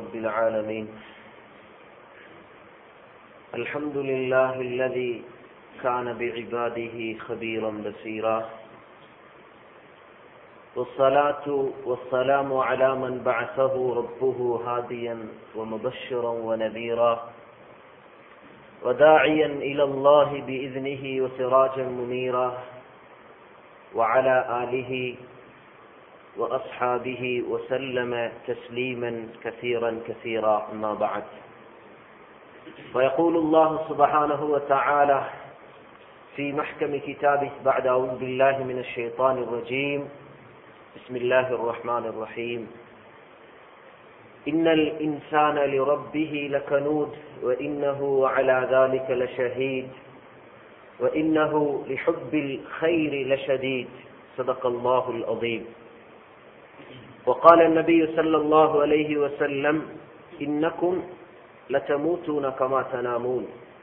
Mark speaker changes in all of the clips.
Speaker 1: رب العالمين الحمد لله الذي كان بعباده خبيرا بصيرا والصلاة والسلام على من بعثه ربه هاديا ومبشرا ونذيرا وداعيا إلى الله بإذنه وسراجا منيرا وعلى آله وأصحابه وسلم تسليما كثيرا كثيرا أما بعد فيقول الله سبحانه وتعالى في محكم كتابه بعد أعوذ بالله من الشيطان الرجيم بسم الله الرحمن الرحيم إن الإنسان لربه لكنود وإنه على ذلك لشهيد وإنه لحب الخير لشديد صدق الله العظيم وقال النبي صلى الله عليه وسلم إنكم لتموتون كما تنامون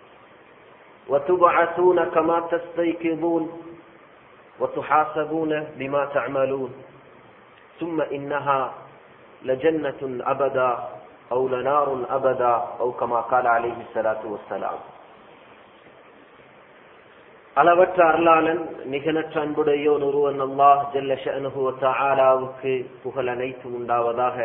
Speaker 1: وتبعثون كما تستيقظون وتحاسبون بما تعملون ثم إنها لجنة أبدا أو لنار أبدا أو كما قال عليه الصلاة والسلام அளவற்ற அருளாளன் நிகழற்ற அன்புடையோன் ஒருவன் அல்லாஹ் ஜல்ல ஷனுஹு தாலாவுக்கு புகழ் அனைத்தும் உண்டாவதாக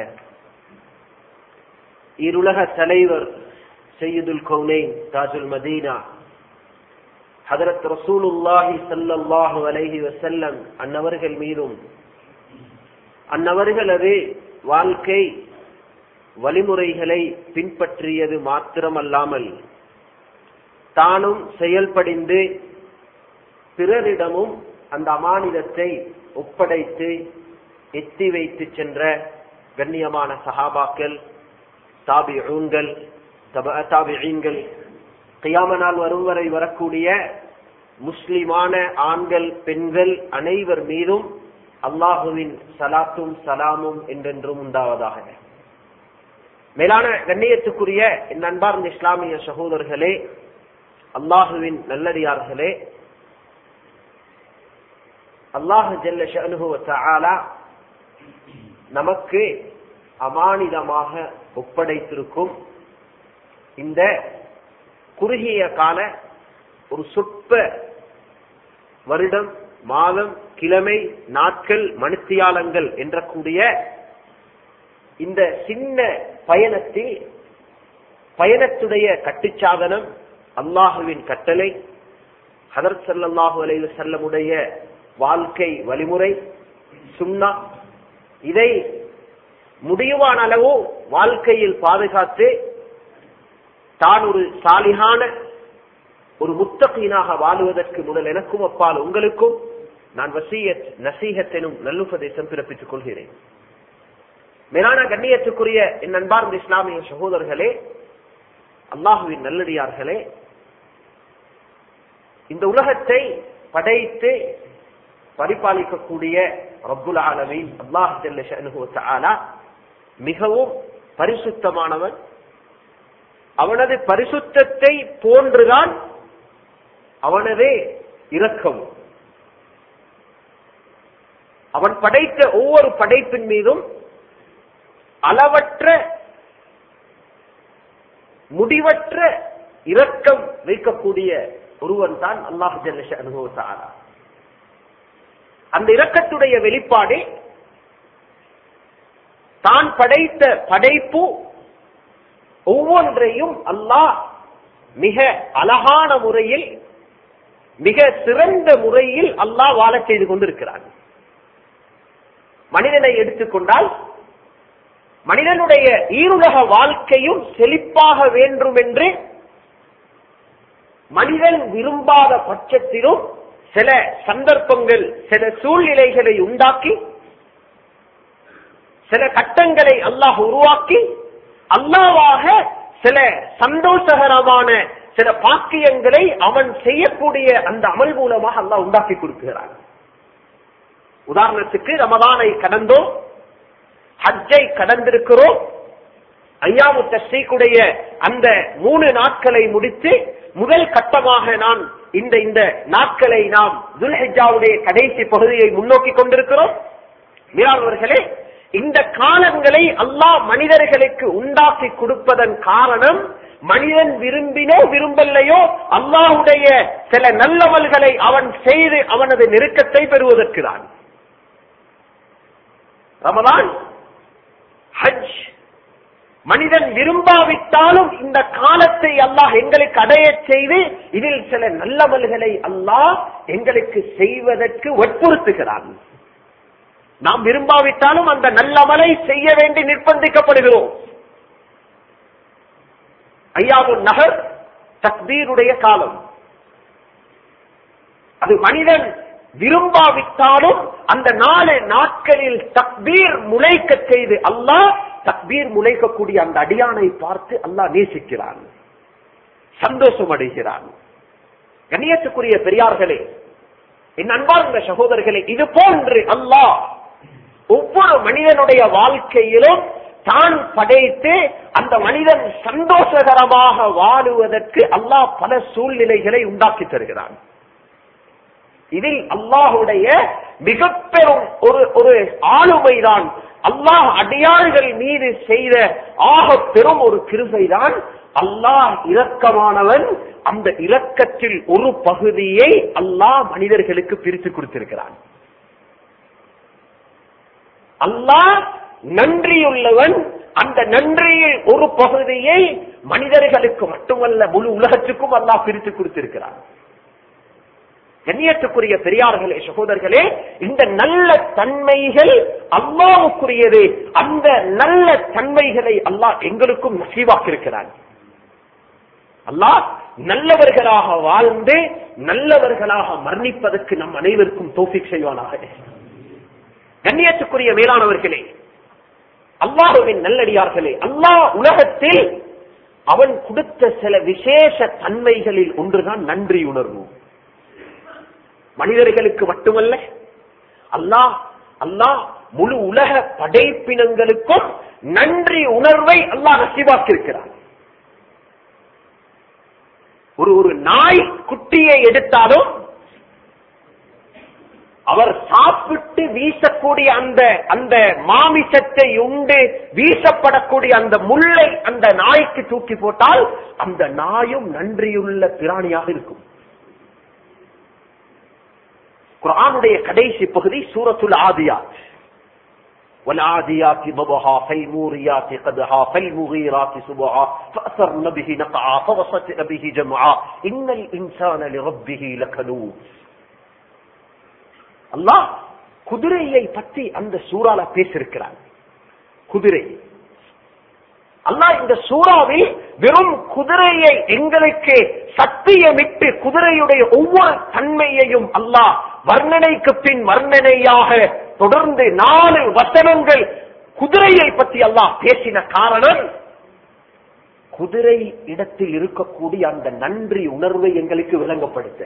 Speaker 1: இருளக தலைவர் செய்யுதுல் கவுனைன் தாஜுல் மதீனா ஹதரத் ரசூலுல்லாஹி சல்லல்லாஹு அலைஹி வசல்லம் அன்னவர்கள் மீதும் அன்னவர்களது வாழ்க்கை வழிமுறைகளை பின்பற்றியது மாத்திரமல்லாமல் தானும் செயல்படிந்து பிறரிடமும் அந்த அமானிதத்தை ஒப்படைத்து எத்தி வைத்து சென்ற கண்ணியமான சஹாபாக்கள் தாபி ஊன்கள் தாபிகள் கியாம நாள் வரும் வரை வரக்கூடிய முஸ்லிமான ஆண்கள் பெண்கள் அனைவர் மீதும் அல்லாஹுவின் சலாத்தும் சலாமும் என்றென்றும் உண்டாவதாக மேலான கண்ணியத்துக்குரிய என் அன்பார்ந்த இஸ்லாமிய சகோதரர்களே அல்லாஹுவின் நல்லடியார்களே அல்லாஹு ஜல்ல ஷனுவ நமக்கு அமானிதமாக ஒப்படைத்திருக்கும் இந்த குறுகிய கால ஒரு சொற்ப வருடம் மாதம் கிழமை நாட்கள் மணித்தியாலங்கள் என்ற கூடிய இந்த சின்ன பயணத்தில் பயணத்துடைய கட்டுச்சாதனம் அல்லாஹுவின் கட்டளை ஹதர் சல்லாஹூ அலைவு செல்லமுடைய வாழ்க்கை வழிமுறை சுண்ணா இதை முடிவான அளவு வாழ்க்கையில் பாதுகாத்து தான் ஒரு சாலிகான ஒரு முத்தகீனாக வாழுவதற்கு முதல் எனக்கும் அப்பால் உங்களுக்கும் நான் வசீயத் நசீகத்தினும் நல்லுபதேசம் பிறப்பித்துக் கொள்கிறேன் மேலான கண்ணியத்துக்குரிய என் அன்பார்ந்த இஸ்லாமிய சகோதரர்களே அல்லாஹுவின் நல்லடியார்களே இந்த உலகத்தை படைத்து பரிபாலிக்கக்கூடிய ரப்புல் ஆலமீன் அல்லாஹ் ஜல்ல மிகவும் பரிசுத்தமானவன் அவனது பரிசுத்தத்தை போன்றுதான் அவனது இரக்கம் அவன் படைத்த ஒவ்வொரு படைப்பின் மீதும் அளவற்ற முடிவற்ற இரக்கம் வைக்கக்கூடிய ஒருவன் தான் அல்லாஹ் ஜல்ல அனுபவத்தாரா அந்த இரக்கத்துடைய வெளிப்பாடு தான் படைத்த படைப்பு ஒவ்வொன்றையும் அல்லாஹ் மிக அழகான முறையில் மிக சிறந்த முறையில் அல்லாஹ் வாழ செய்து கொண்டிருக்கிறான் மனிதனை எடுத்துக்கொண்டால் மனிதனுடைய ஈருலக வாழ்க்கையும் செழிப்பாக வேண்டும் என்று மனிதன் விரும்பாத பட்சத்திலும் சில சந்தர்ப்பங்கள் சில சூழ்நிலைகளை உண்டாக்கி சில கட்டங்களை அல்லாஹ் உருவாக்கி அல்லாவாக சில சந்தோஷகரமான சில பாக்கியங்களை அவன் செய்யக்கூடிய அந்த அமல் மூலமாக அல்லாஹ் உண்டாக்கி கொடுக்கிறான் உதாரணத்துக்கு ரமதானை கடந்தோம் ஹஜ்ஜை கடந்திருக்கிறோம் ஐயாமு தஸ்ரீக்குடைய அந்த மூணு நாட்களை முடித்து முதல் கட்டமாக நான் இந்த இந்த நாட்களை நாம் துல்ஹிஜாவுடைய கடைசி பகுதியை முன்னோக்கி கொண்டிருக்கிறோம் மீரானவர்களே இந்த காலங்களை அல்லாஹ் மனிதர்களுக்கு உண்டாக்கி கொடுப்பதன் காரணம் மனிதன் விரும்பினோ விரும்பலையோ அல்லாஹுடைய சில நல்லவல்களை அவன் செய்து அவனது நெருக்கத்தை பெறுவதற்கு தான் ரமதான் ஹஜ் மனிதன் விரும்பாவிட்டாலும் இந்த காலத்தை அல்லாஹ் எங்களுக்கு அடைய செய்து இதில் சில நல்லவல்களை அல்லாஹ் எங்களுக்கு செய்வதற்கு வற்புறுத்துகிறான் நாம் விரும்பாவிட்டாலும் அந்த நல்லவலை செய்ய வேண்டி நிர்பந்திக்கப்படுகிறோம் ஐயாவு நகர் தக்பீருடைய காலம் அது மனிதன் விரும்பாவிட்டாலும் அந்த நாலு நாட்களில் தக்பீர் முளைக்க செய்து அல்லாஹ் தக்பீர் முளைக்கக்கூடிய அந்த அடியானை பார்த்து அல்லாஹ் நேசிக்கிறான் சந்தோஷம் அடைகிறான் கண்ணியத்துக்குரிய பெரியார்களே என் அன்பார்ந்த சகோதரர்களே இது போன்று அல்லாஹ் ஒவ்வொரு மனிதனுடைய வாழ்க்கையிலும் தான் படைத்து அந்த மனிதன் சந்தோஷகரமாக வாழுவதற்கு அல்லாஹ் பல சூழ்நிலைகளை உண்டாக்கி தருகிறான் இதில் அல்லாஹுடைய மிக பெரும் ஒரு ஒரு ஆளுமைதான் அல்லாஹ் அடியார்கள் மீது செய்த ஆக பெரும் ஒரு கிருபைதான் அல்லாஹ் இரக்கமானவன் அந்த இரக்கத்தில் ஒரு பகுதியை அல்லாஹ் மனிதர்களுக்கு பிரித்து கொடுத்திருக்கிறான் அல்லாஹ் நன்றியுள்ளவன் அந்த நன்றியில் ஒரு பகுதியை மனிதர்களுக்கு மட்டுமல்ல முழு உலகத்துக்கும் அல்லாஹ் பிரித்து கொடுத்திருக்கிறான் கண்ணியத்துக்குரிய பெரியார்களே சகோதரர்களே இந்த நல்ல தன்மைகள் அல்லாவுக்குரியது அந்த நல்ல தன்மைகளை அல்லாஹ் எங்களுக்கும் நசீவாக்கியிருக்கிறான் அல்லாஹ் நல்லவர்களாக வாழ்ந்து நல்லவர்களாக மரணிப்பதற்கு நம் அனைவருக்கும் தோஃபிக் செய்வானாக கண்ணியத்துக்குரிய மேலானவர்களே அல்லாஹுவின் நல்லடியார்களே அல்லாஹ் உலகத்தில் அவன் கொடுத்த சில விசேஷ தன்மைகளில் ஒன்றுதான் நன்றி உணர்வு மனிதர்களுக்கு மட்டுமல்ல அல்லாஹ் அல்லாஹ் முழு உலக படைப்பினங்களுக்கும் நன்றி உணர்வை அல்லாஹ் நசிவாக்கியிருக்கிறார் ஒரு ஒரு நாய் குட்டியை எடுத்தாலும் அவர் சாப்பிட்டு வீசக்கூடிய அந்த அந்த மாமிசத்தை உண்டு வீசப்படக்கூடிய அந்த முள்ளை அந்த நாய்க்கு தூக்கி போட்டால் அந்த நாயும் நன்றியுள்ள பிராணியாக இருக்கும் குரானுடைய கடைசி பகுதி சூரத்துல் ஆதியாத் والعاديات ضبحا فالموريات قدحا فالمغيرات صبحا فأثرن به نقعا فوسطن به جمعا إن الإنسان لربه لكنود அல்லாஹ் குதிரையை பற்றி அந்த சூறால பேசியிருக்கிறான் குதிரை அல்லாஹ் இந்த சூறாவில் வெறும் குதிரையை எங்களுக்கு சத்தியமிட்டு குதிரையுடைய ஒவ்வொரு தன்மையையும் அல்லாஹ் வர்ணனைக்கு பின் வர்ணனையாக தொடர்ந்து நாலு வசனங்கள் குதிரையை பற்றி அல்லாஹ் பேசின காரணம் குதிரை இடத்தில் இருக்கக்கூடிய அந்த நன்றி உணர்வை எங்களுக்கு விளங்கப்படுத்த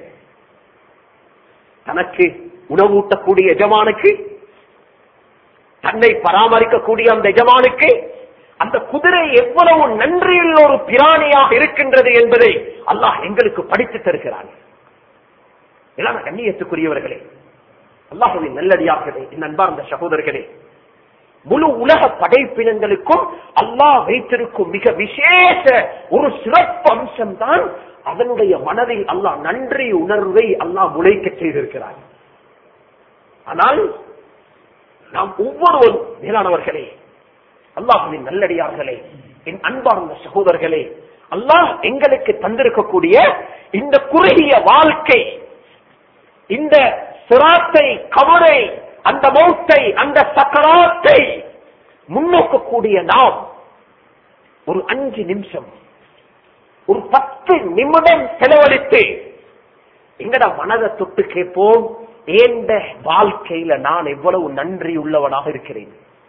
Speaker 1: தனக்கு உணவூட்டக்கூடிய எஜமானுக்கு தன்னை பராமரிக்கக்கூடிய அந்த எஜமானுக்கு அந்த குதிரை எவ்வளவு நன்றியுள்ள ஒரு பிராணியாக இருக்கின்றது என்பதை அல்லாஹ் எங்களுக்கு படித்து தருகிறான் எல்லாம் கண்ணியத்துக்குரியவர்களே அல்லாஹுவின் நல்லடியார்களே என் அன்பார்ந்த சகோதரர்களே முழு உலக படைப்பினங்களுக்கும் அல்லாஹ் வைத்திருக்கும் மிக விசேஷ ஒரு சிறப்பு அம்சம் தான் அதனுடைய மனதில் அல்லாஹ் நன்றி உணர்வை அல்லாஹ் முளைக்க செய்திருக்கிறார் ஆனால் நாம் ஒவ்வொருவரும் மேலானவர்களே அல்லாஹுவின் நல்லடியார்களே என் அன்பார்ந்த சகோதரர்களே அல்லாஹ் எங்களுக்கு தந்திருக்கக்கூடிய இந்த குறுகிய வாழ்க்கை இந்த சிராத்தை கவரை அந்த மௌத்தை அந்த சக்கராத்தை முன்னோக்கக்கூடிய நாம் ஒரு அஞ்சு நிமிஷம் ஒரு பத்து நிமிடம் செலவழித்து எங்கட மனதை தொட்டு கேட்போம் ஏந்த வாழ்க்கையில நான் எவ்வளவு நன்றி உள்ளவனாக இருக்கிறேன்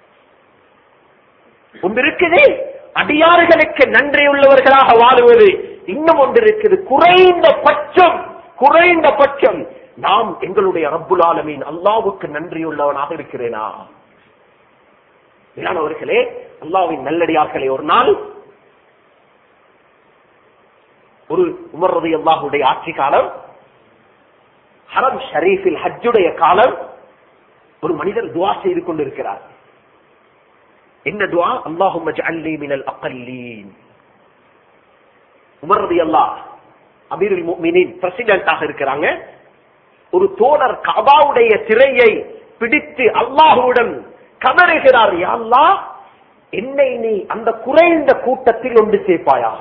Speaker 1: ஒன்று இருக்குது அடியாறுகளுக்கு நன்றி உள்ளவர்களாக வாழுவது இன்னும் ஒன்று இருக்குது குறைந்த பட்சம் குறைந்த பட்சம் நாம் எங்களுடைய ரப்புல் ஆலமீன் அல்லாவுக்கு நன்றி உள்ளவனாக இருக்கிறேனா இல்லாதவர்களே அல்லாவின் நல்லடியார்களே ஒரு நாள் ஒரு உமர்றது அல்லாஹுடைய ஆட்சி காலம் ஹரம் ஷரீஃபில் ஹஜ்ஜுடைய காலம் ஒரு மனிதர் துவா செய்து கொண்டிருக்கிறார் என்ன துவா அல்லாஹும் அஜ்அல்னி மினல் அகல்லீன் உமர் ரலியல்லாஹ் அமீருல் முஃமினீன் பிரசிடென்ட்டாக இருக்கிறாங்க ஒரு தோழர் கபாவுடைய திரையை பிடித்து அல்லாஹுவிடம் கதறுகிறார் யா அல்லாஹ் என்னை நீ அந்த குறைந்த கூட்டத்தில் ஒன்று சேர்ப்பாயாக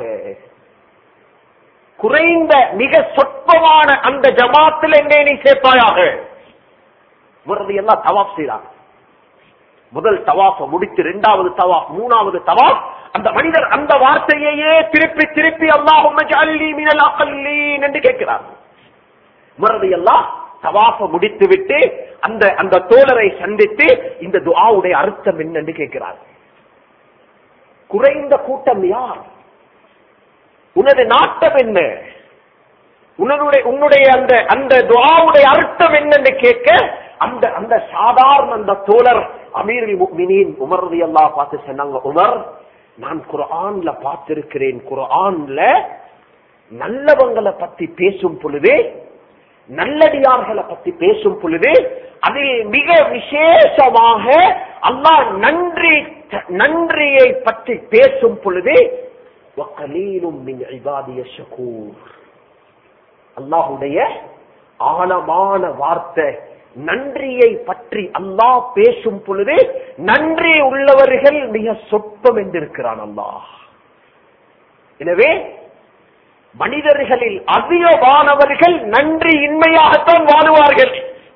Speaker 1: குறைந்த மிக சொற்பமான அந்த ஜமாத்தில் என்னை நீ சேர்ப்பாயாக முறது எல்லாம் தவாப் செய்றாங்க முதல் தவாஃப முடித்து இரண்டாவது தவாஃப் மூணாவது தவாஃப் அந்த மனிதர் அந்த வார்த்தையையே திருப்பி திருப்பி அல்லாஹும் மினல் அகல்லீன் என்று கேட்கிறார் முறது எல்லாம் தவாஃப முடித்து விட்டு அந்த அந்த தோழரை சந்தித்து இந்த துஆவுடைய அர்த்தம் என்ன என்று கேட்கிறார் குறைந்த கூட்டம் யார் உனது நாட்டம் என்ன உன்னுடைய உன்னுடைய அந்த அந்த துஆவுடைய அர்த்தம் என்னன்னு கேட்க அந்த அந்த சாதாரண அந்த தோழர் அமீரில் முஃமினீன் உமர் ரலியல்லாஹு பார்த்து சொன்னாங்க உமர் நான் குர்ஆன்ல பார்த்திருக்கிறேன் குர்ஆன்ல நல்லவங்களை பத்தி பேசும் பொழுது நல்லடியார்களை பத்தி பேசும் பொழுது அதில் மிக விசேஷமாக அல்லாஹ் நன்றி நன்றியை பற்றி பேசும் பொழுது وَقَلِيلٌ مِّنْ عِبَادِيَ الشَّكُورُ அல்லாஹுடைய ஆழமான வார்த்தை நன்றியை பற்றி அல்லாஹ் பேசும் பொழுது நன்றி உள்ளவர்கள் மிக சொற்பம் என்றிருக்கிறான் அல்லாஹ் எனவே மனிதர்களில் அதிகமானவர்கள் நன்றி இன்மையாகத்தான் வாழுவார்கள்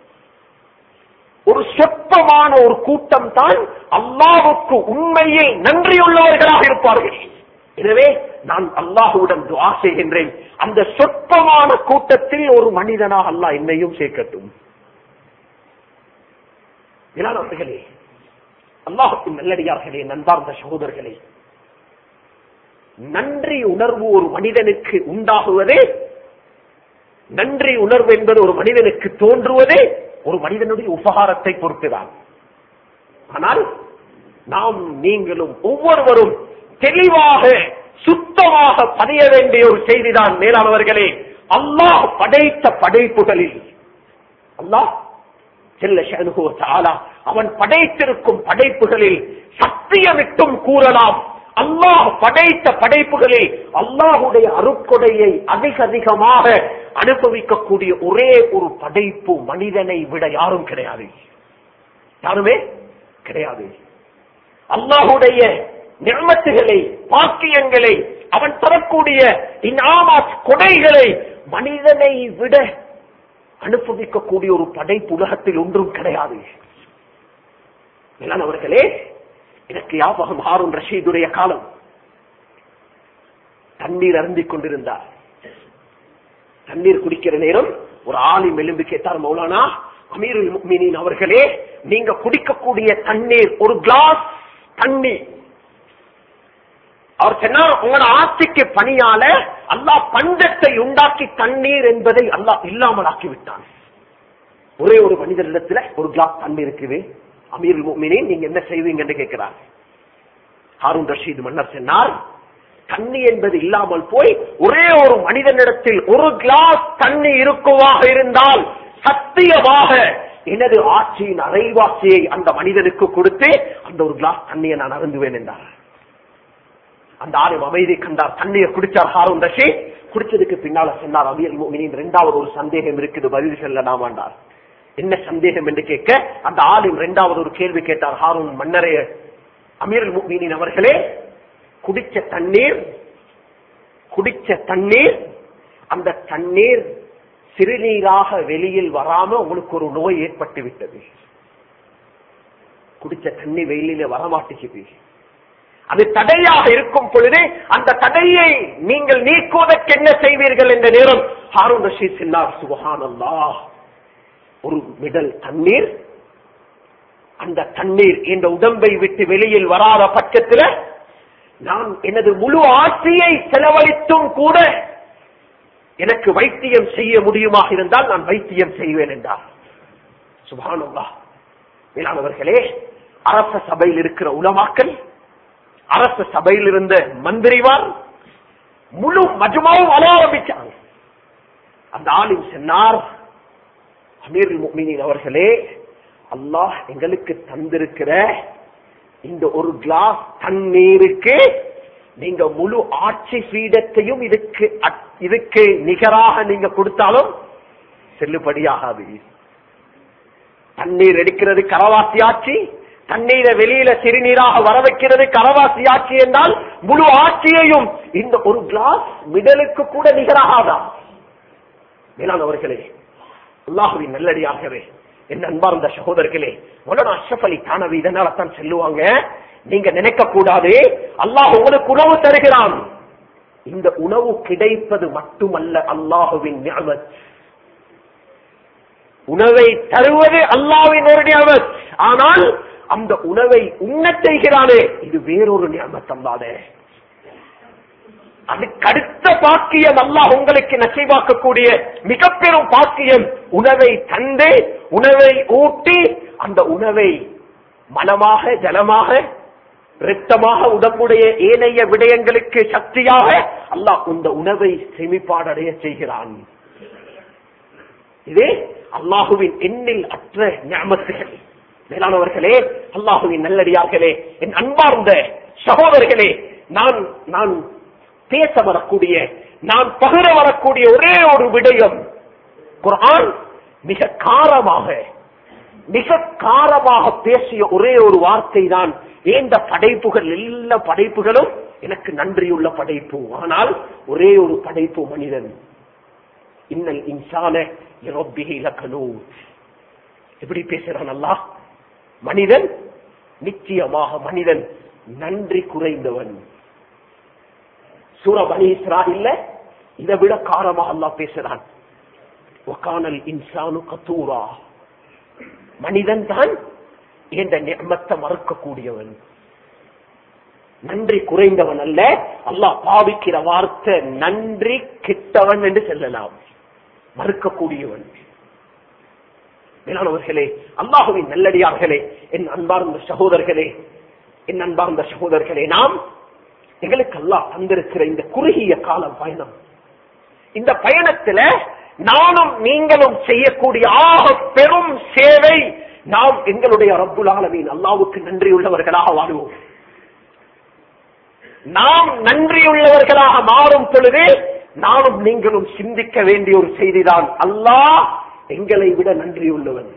Speaker 1: ஒரு சொற்பமான ஒரு கூட்டம் தான் அல்லாவுக்கு உண்மையில் நன்றியுள்ளவர்களாக இருப்பார்கள் எனவே நான் அல்லாஹுடன் துவா செய்கின்றேன் அந்த சொற்பமான கூட்டத்தில் ஒரு மனிதனாக அல்லாஹ் என்னையும் சேர்க்கட்டும் இளானவர்களே அல்லாஹுக்கும் நல்லடியார்களே நண்பார்ந்த சகோதரர்களே நன்றி உணர்வு ஒரு மனிதனுக்கு உண்டாகுவதே நன்றி உணர்வு என்பது ஒரு மனிதனுக்கு தோன்றுவதே ஒரு மனிதனுடைய உபகாரத்தை பொறுத்துதான் ஆனால் நாம் நீங்களும் ஒவ்வொருவரும் தெளிவாக சுத்தமாக பதிய வேண்டிய ஒரு செய்திதான் மேலானவர்களே அல்லாஹ் படைத்த படைப்புகளில் அல்லாஹ் செல்ல ஷனுகோ தாலா அவன் படைத்திருக்கும் படைப்புகளில் சத்தியமிட்டும் கூறலாம் அல்லாஹ் படைத்த படைப்புகளில் அல்லாஹுடைய அருக்கொடையை அதிக அதிகமாக அனுபவிக்கக்கூடிய ஒரே ஒரு படைப்பு மனிதனை விட யாரும் கிடையாது யாருமே கிடையாது அல்லாஹுடைய நிர்மத்துகளை பாக்கியங்களை அவன் தரக்கூடிய இன்னாமாத் கொடைகளை மனிதனை விட அனுபவிக்கக்கூடிய ஒரு படைப்பு உலகத்தில் ஒன்றும் கிடையாது அவர்களே எனக்கு யாபகம் ஹாரூன் ரஷீதுடைய காலம் தண்ணீர் அருந்திக் கொண்டிருந்தார் தண்ணீர் குடிக்கிற நேரம் ஒரு ஆளி எலும்பி கேட்டார் மௌலானா அமீருல் முக்மினின் அவர்களே நீங்க குடிக்கக்கூடிய தண்ணீர் ஒரு கிளாஸ் தண்ணி அவர் சொன்னார் உங்களோட ஆட்சிக்கு பணியால அல்லாஹ் பஞ்சத்தை உண்டாக்கி தண்ணீர் என்பதை அல்லாஹ் இல்லாமல் ஆக்கி விட்டான் ஒரே ஒரு மனிதரிடத்துல ஒரு கிளாஸ் தண்ணி இருக்குது அமீர் முக்மினே நீங்க என்ன செய்வீங்கன்னு கேட்கிறார் ஹாரூன் ரஷீத் மன்னர் சொன்னார் தண்ணி என்பது இல்லாமல் போய் ஒரே ஒரு மனிதனிடத்தில் ஒரு கிளாஸ் தண்ணி இருக்குவாக இருந்தால் சத்தியமாக எனது ஆட்சியின் அரைவாசியை அந்த மனிதனுக்கு கொடுத்து அந்த ஒரு கிளாஸ் தண்ணியை நான் அருந்துவேன் என்றார் அந்த ஆளும் அமைதி கண்டார் தண்ணியை குடிச்சார் ஹாரூன் ரஷீத் குடிச்சதுக்கு பின்னால சொன்னார் அமீர் முக்மினின் இரண்டாவது ஒரு சந்தேகம் இருக்குது பதில் சொல்ல நாமாண்டார் என்ன சந்தேகம் என்று கேட்க அந்த ஆளும் இரண்டாவது ஒரு கேள்வி கேட்டார் ஹாரூன் மன்னரே அமீர் முக்மீனின் அவர்களே குடிச்ச தண்ணீர் குடிச்ச தண்ணீர் அந்த தண்ணீர் சிறுநீராக வெளியில் வராம உங்களுக்கு ஒரு நோய் ஏற்பட்டு விட்டது குடிச்ச தண்ணி வெயிலில வரமாட்டேங்குது அது தடையாக இருக்கும் பொழுது அந்த தடையை நீங்கள் நீக்குவதற்கு என்ன செய்வீர்கள் என்ற நேரம் ஹாரூன் ரஷீத் சொன்னார் சுபஹான் அல்லாஹ் ஒரு மிடல் தண்ணீர் அந்த தண்ணீர் இந்த உடம்பை விட்டு வெளியில் வராத பட்சத்தில் நான் எனது முழு ஆட்சியை செலவழித்தும் கூட எனக்கு வைத்தியம் செய்ய முடியுமாக இருந்தால் நான் வைத்தியம் செய்வேன் என்றார் சுபானல்லா மேலானவர்களே அரச சபையில் இருக்கிற உலமாக்கள் அரச சபையில் இருந்த மந்திரிவார் முழு மஜ்மாவும் அழ ஆரம்பிச்சாங்க அந்த ஆளின் சொன்னார் அமீர் முக்மினின் அவர்களே அல்லாஹ் எங்களுக்கு தந்திருக்கிற இந்த ஒரு கிளாஸ் தண்ணீருக்கு நீங்க முழு ஆட்சி பீடத்தையும் இதுக்கு அட்- இதுக்கு நிகராக நீங்க கொடுத்தாலும் செல்லுபடியாகாது தண்ணீர் எடுக்கிறது கரவாசி ஆட்சி தண்ணீரை வெளியில சிறுநீராக வர வைக்கிறது கரவாசி ஆட்சி என்றால் முழு ஆட்சியையும் இந்த ஒரு கிளாஸ் மிடலுக்கு கூட நிகராகாதான் மேலானவர்களே அல்லாஹுவின் நல்லடியாகவே என் அன்பார்ந்த சகோதரர்களே மொலனா அஷ்ரப் அலி தானவி இதனால தான் சொல்லுவாங்க நீங்க நினைக்க கூடாது அல்லாஹ் உங்களுக்கு உணவு தருகிறான் இந்த உணவு கிடைப்பது மட்டுமல்ல அல்லாஹுவின் நியமத் உணவை தருவது அல்லாஹ்வின் ஒரு நியமத் ஆனால் அந்த உணவை உண்ணச் செய்கிறானே இது வேறொரு நியமத் அல்லாதே அதுக்கு அடுத்த பாக்கியம் அல்லாஹ் உங்களுக்கு நசைவாக்கக்கூடிய மிக பெரும் பாக்கியம் உணவை தந்து உணவை ஊட்டி அந்த உணவை மனமாக ஜலமாக இரத்தமாக உடம்புடைய ஏனைய விடயங்களுக்கு சக்தியாக அல்லாஹ் இந்த உணவை செமிப்பாடடைய செய்கிறான் இது அல்லாஹுவின் எண்ணில் அற்ற ஞாபகத்துகள் மேலானவர்களே அல்லாஹுவின் நல்லடியார்களே என் அன்பார்ந்த சகோதரர்களே நான் நான் பேச வரக்கூடிய நான் பகிர வரக்கூடிய ஒரே ஒரு விடயம் குர்ஆன் மிக காரமாக மிக காரமாக பேசிய ஒரே ஒரு வார்த்தை தான் ஏந்த படைப்புகள் எல்லா படைப்புகளும் எனக்கு நன்றியுள்ள படைப்பு ஆனால் ஒரே ஒரு படைப்பு மனிதன் இன்னல் இன்சான இரப்பிஹி லகனூத் எப்படி பேசுறான் அல்லாஹ் மனிதன் நிச்சயமாக மனிதன் நன்றி குறைந்தவன் சூர பனி இஸ்ராயில்ல இதை விட காரமா அல்லாஹ் பேசுறான் ஒகானல் இன்சானு கத்தூரா மனிதன் தான் இந்த நியமத்தை மறுக்கக்கூடியவன் நன்றி குறைந்தவன் அல்ல அல்லாஹ் பாவிக்கிற வார்த்தை நன்றி கிட்டவன் என்று சொல்லலாம் மறுக்கக்கூடியவன் மேலானவர்களே அல்லாஹுவின் நல்லடியார்களே என் அன்பார்ந்த சகோதரர்களே என் அன்பார்ந்த சகோதரர்களே நாம் எங்களுக்கு அல்லாஹ் தந்திருக்கிற இந்த குறுகிய கால பயணம் இந்த பயணத்துல நானும் நீங்களும் செய்யக்கூடிய ஆக பெரும் சேவை நாம் எங்களுடைய ரப்புல் ஆலமீன் அல்லாவுக்கு நன்றியுள்ளவர்களாக வாழ்வோம் நாம் நன்றியுள்ளவர்களாக மாறும் பொழுது நானும் நீங்களும் சிந்திக்க வேண்டிய ஒரு செய்திதான் அல்லாஹ் எங்களை விட நன்றியுள்ளவன்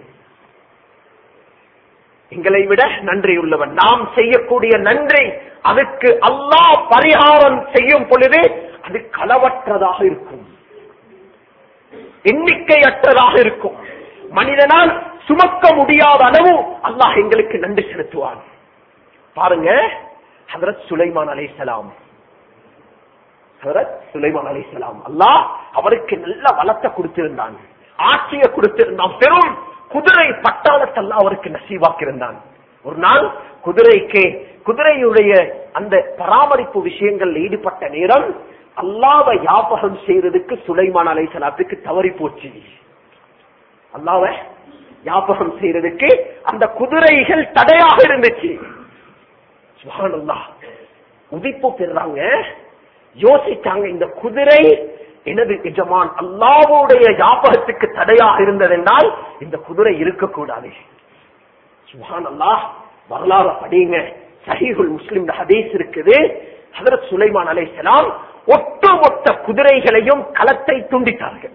Speaker 1: எங்களை விட நன்றியுள்ளவன் நாம் செய்யக்கூடிய நன்றி அதுக்கு அல்லாஹ் பரிகாரம் செய்யும் பொழுது அது களவற்றதாக இருக்கும் எண்ணிக்கையற்றதாக இருக்கும் மனிதனால் சுமக்க முடியாத அளவு அல்லாஹ் எங்களுக்கு நன்றி செலுத்துவான் பாருங்க ஹதரத் சுலைமான் அலைசலாம் ஹதரத் சுலைமான் அலைசலாம் அல்லாஹ் அவருக்கு நல்ல வளத்தை கொடுத்திருந்தான் ஆட்சியை கொடுத்திருந்தான் பெரும் குதிரை பட்டாளத்தெல்லாம் அவருக்கு நசீவாக்கியிருந்தான் ஒரு நாள் குதிரைக்கு குதிரையுடைய அந்த பராமரிப்பு விஷயங்கள் ஈடுபட்ட நேரம் அல்லாவை யாபகம் செய்யறதுக்கு சுலைமான் அலைசலாத்துக்கு தவறி போச்சு அல்லாவ ஞாபகம் செய்யறதுக்கு அந்த குதிரைகள் தடையாக இருந்துச்சு சுப்ஹானல்லாஹ். உதிப்பு பெறாங்க யோசிச்சாங்க இந்த குதிரை எனது எஜமான் அல்லாவுடைய ஞாபகத்துக்கு தடையாக இருந்ததென்றால் இந்த குதிரை இருக்கக்கூடாது சுஹான் அல்லாஹ் வரலாறு படிங்க சஹீஹுல் முஸ்லிம் ஹதீஸ் இருக்குது ஹதரத் சுலைமான் அலைஹிஸ்ஸலாம் ஒட்டுமொத்த குதிரைகளையும் களத்தை துண்டித்தார்கள்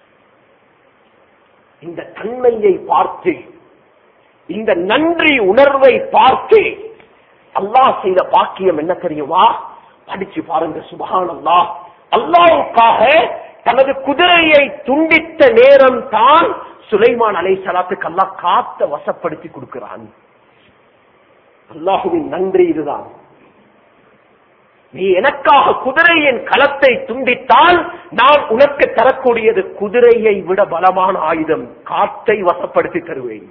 Speaker 1: இந்த தன்மையை பார்த்து இந்த நன்றி உணர்வை பார்த்து அல்லாஹ் செய்த பாக்கியம் என்ன தெரியுமா படிச்சு பாருங்க சுபஹான் அல்லாஹ் அல்லாவுக்காக தனது குதிரையை துண்டித்த நேரம் தான் சுலைமான் அலை சலாத்துக்கு அல்லாஹ் காத்த வசப்படுத்தி கொடுக்கிறான் அல்லாஹுவின் நன்றி இதுதான் நீ எனக்காக குதிரையின் களத்தை துண்டித்தால் நான் உனக்கு தரக்கூடியது குதிரையை விட பலமான ஆயுதம் காத்தை வசப்படுத்தி தருவேன்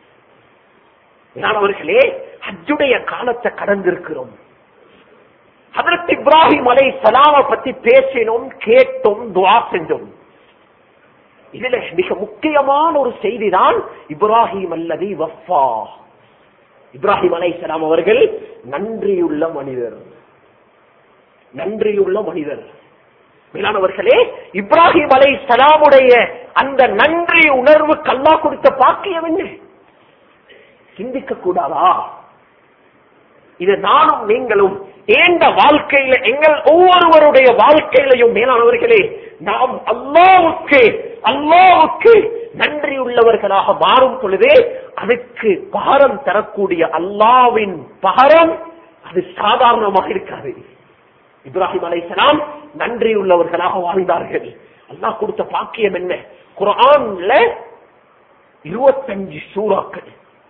Speaker 1: அவர்களே ஹஜ்ஜுடைய காலத்தை கடந்திருக்கிறோம் அதற்கு இப்ராஹிம் அலை சலாம பத்தி பேசினோம் கேட்டோம் துவா செஞ்சோம் இதுல மிக முக்கியமான ஒரு செய்தி தான் இப்ராஹிம் அல்லது வஃபா இப்ராஹிம் அலை சலாம் அவர்கள் நன்றியுள்ள மனிதர் நன்றியுள்ள மனிதர் மேலானவர்களே இப்ராஹிம் அலை சலாமுடைய அந்த நன்றி உணர்வு கல்லா கொடுத்த பாக்கியம் என்ன சிந்திக்க கூடாதா இது நானும் நீங்களும் ஏண்ட வாழ்க்கையில எங்கள் ஒவ்வொருவருடைய வாழ்க்கையிலையும் மேலானவர்களே நாம் அல்லாவுக்கு அல்லாவுக்கு நன்றி உள்ளவர்களாக மாறும் பொழுதே அதுக்கு பகரம் தரக்கூடிய அல்லாவின் பகரம் அது சாதாரணமாக இருக்காது இப்ராஹிம் அலைசலாம் நன்றி உள்ளவர்களாக வாழ்ந்தார்கள் அல்லாஹ் கொடுத்த பாக்கியம் என்ன குரான்ல இருபத்தஞ்சு சூறாக்கள்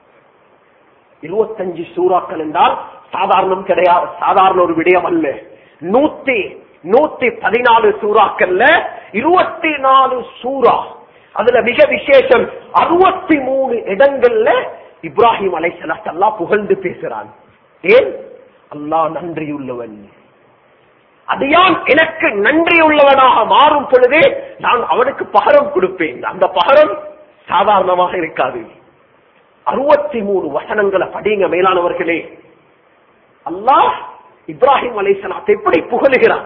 Speaker 1: இருபத்தஞ்சு சூறாக்கள் என்றால் சாதாரணம் கிடையாது சாதாரண ஒரு விடயம் அல்ல நூத்தி நூத்தி பதினாலு சூறாக்கள்ல இருபத்தி நாலு சூறா அதுல மிக விசேஷம் அறுபத்தி மூணு இடங்கள்ல இப்ராஹிம் அலைசலாத் அல்லாஹ் புகழ்ந்து பேசுறான் ஏன் அல்லாஹ் நன்றியுள்ளவன் அதையான் எனக்கு நன்றியுள்ளவனாக மாறும் பொழுதே நான் அவனுக்கு பகரம் கொடுப்பேன் அந்த பகரம் சாதாரணமாக இருக்காது அறுபத்தி மூணு வசனங்களை படிங்க மேலானவர்களே அல்லாஹ் இப்ராஹிம் அலைசலாத் எப்படி புகழுகிறான்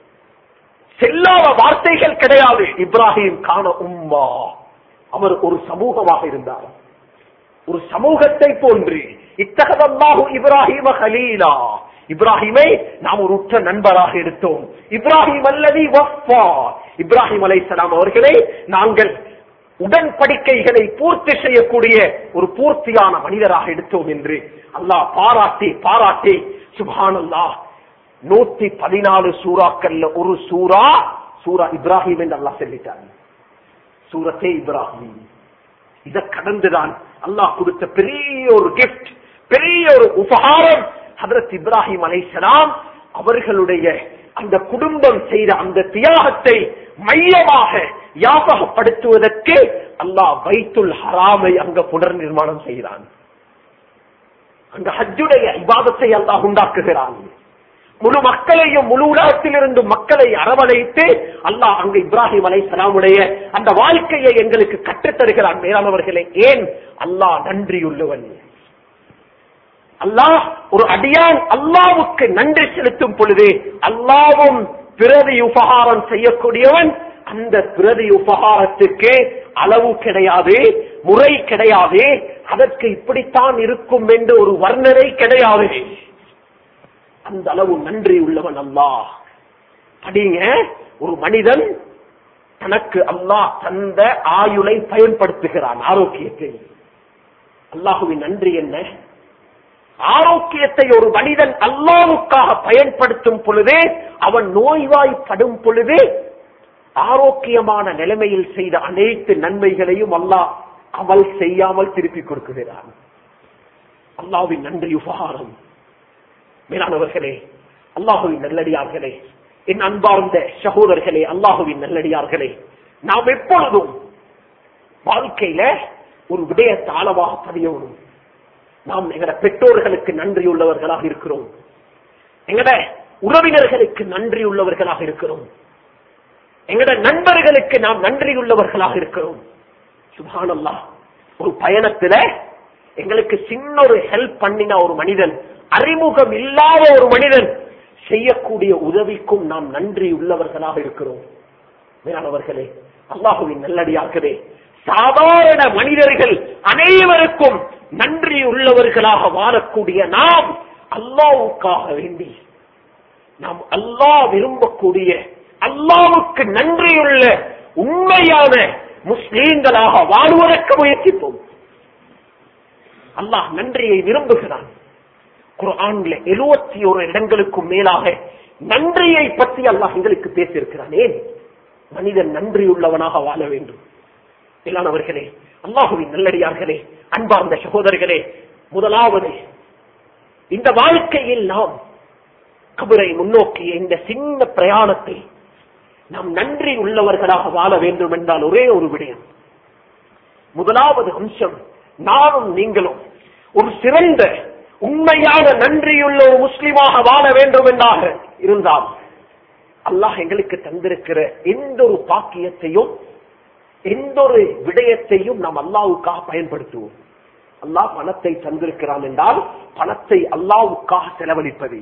Speaker 1: செல்லாத வார்த்தைகள் கிடையாது இப்ராஹிம் காண உம்மா அவர் ஒரு சமூகமாக இருந்தார் ஒரு சமூகத்தை போன்று இத்தகதல்லாஹு இப்ராஹிம ஹலீலா இப்ராஹிமை நாம் ஒரு உற்ற நண்பராக எடுத்தோம் இப்ராஹிம் அல்லது வஃபா இப்ராஹிம் அலைசலாம் அவர்களை நாங்கள் உடன்படிக்கைகளை பூர்த்தி செய்யக்கூடிய ஒரு பூர்த்தியான மனிதராக எடுத்தோம் என்று அல்லாஹ் பாராட்டி பாராட்டி சுபான் அல்லாஹ் நூத்தி பதினாலு சூறாக்கள்ல ஒரு சூரா சூரா இப்ராஹிம் என்று அல்லாஹ் சொல்லிட்டார் சூரத்தே இப்ராஹிம் இத கடந்துதான் அல்லாஹ் கொடுத்த பெரிய ஒரு கிஃப்ட் பெரிய ஒரு உபகாரம் ஹதரத் இப்ராஹிம் அலைசலாம் அவர்களுடைய அந்த குடும்பம் செய்த அந்த தியாகத்தை மையமாக ஞாபகப்படுத்துவதற்கு அல்லாஹ் பைத்துல் ஹராமை அங்க புனர் நிர்மாணம் செய்தான் அங்க ஹஜ்ஜுடைய இபாதத்தை அல்லாஹ் உண்டாக்குகிறான் முழு மக்களையும் முழு உலகத்திலிருந்து மக்களை அரவணைத்து அல்லாஹ் அங்கு இப்ராஹிம் அலை சலாமுடைய அந்த வாழ்க்கையை எங்களுக்கு கற்றுத் தருகிறான் மேலானவர்களே ஏன் அல்லாஹ் நன்றியுள்ளவன் அல்லாஹ் ஒரு அடியான் அல்லாவுக்கு நன்றி செலுத்தும் பொழுது அல்லாவும் பிரதி உபகாரம் செய்யக்கூடியவன் அந்த பிரதி உபகாரத்துக்கு அளவு கிடையாது முறை கிடையாது அதற்கு இப்படித்தான் இருக்கும் என்று ஒரு வர்ணனை கிடையாது அந்த அளவு நன்றி உள்ளவன் அல்லாஹ் படிங்க ஒரு மனிதன் தனக்கு அல்லாஹ் தந்த ஆயுளை பயன்படுத்துகிறான் ஆரோக்கியத்தை அல்லாஹுவின் நன்றி என்ன ஆரோக்கியத்தை ஒரு மனிதன் அல்லாவுக்காக பயன்படுத்தும் பொழுது அவன் நோய்வாய்ப்படும் பொழுது ஆரோக்கியமான நிலைமையில் செய்த அனைத்து நன்மைகளையும் அல்லாஹ் அமல் செய்யாமல் திருப்பி கொடுக்குகிறான் அல்லாவின் நன்றி உபகாரம் மேலானவர்களே அல்லாஹுவின் நல்லடியார்களே என் அன்பார்ந்த சகோதரர்களே அல்லாஹுவின் நல்லடியார்களே நாம் எப்பொழுதும் வாழ்க்கையில ஒரு விடயத்தை ஆழமாக பதியணும் நாம் எங்கட பெற்றோர்களுக்கு நன்றி உள்ளவர்களாக இருக்கிறோம் எங்கட உறவினர்களுக்கு நன்றி உள்ளவர்களாக இருக்கிறோம் எங்கட நண்பர்களுக்கு நாம் நன்றி உள்ளவர்களாக இருக்கிறோம் சுபானல்லா ஒரு பயணத்துல எங்களுக்கு சின்ன ஒரு ஹெல்ப் பண்ணின ஒரு மனிதன் அறிமுகம் இல்லாத ஒரு மனிதன் செய்யக்கூடிய உதவிக்கும் நாம் நன்றி உள்ளவர்களாக இருக்கிறோம் மேலானவர்களே அல்லாஹுவின் நல்லடியார்களே சாதாரண மனிதர்கள் அனைவருக்கும் நன்றி உள்ளவர்களாக வாழக்கூடிய நாம் அல்லாவுக்காக வேண்டி நாம் அல்லாஹ் விரும்பக்கூடிய அல்லாவுக்கு நன்றியுள்ள உண்மையான முஸ்லீம்களாக வாழ்வதற்கு முயற்சிப்போம் அல்லாஹ் நன்றியை விரும்புகிறான் குரான்ல எழுபத்தி ஒரு இடங்களுக்கும் மேலாக நன்றியை பற்றி அல்லாஹ் எங்களுக்கு பேசியிருக்கிறான் ஏன் மனிதன் நன்றி உள்ளவனாக வாழ வேண்டும் மேலானவர்களே அல்லாஹுவின் நல்லடியார்களே அன்பார்ந்த சகோதரர்களே முதலாவது இந்த வாழ்க்கையில் நாம் கபரை முன்னோக்கிய இந்த சின்ன பிரயாணத்தை நாம் நன்றி உள்ளவர்களாக வாழ வேண்டும் என்றால் ஒரே ஒரு விடயம் முதலாவது அம்சம் நானும் நீங்களும் ஒரு சிறந்த உண்மையான நன்றியுள்ள ஒரு முஸ்லிமாக வாழ வேண்டும் என்றாக இருந்தால் அல்லாஹ் எங்களுக்கு தந்திருக்கிற எந்த ஒரு பாக்கியத்தையும் எந்த ஒரு விடயத்தையும் நாம் அல்லாவுக்காக பயன்படுத்துவோம் அல்லாஹ் பணத்தை தந்திருக்கிறான் என்றால் பணத்தை அல்லாவுக்காக செலவழிப்பது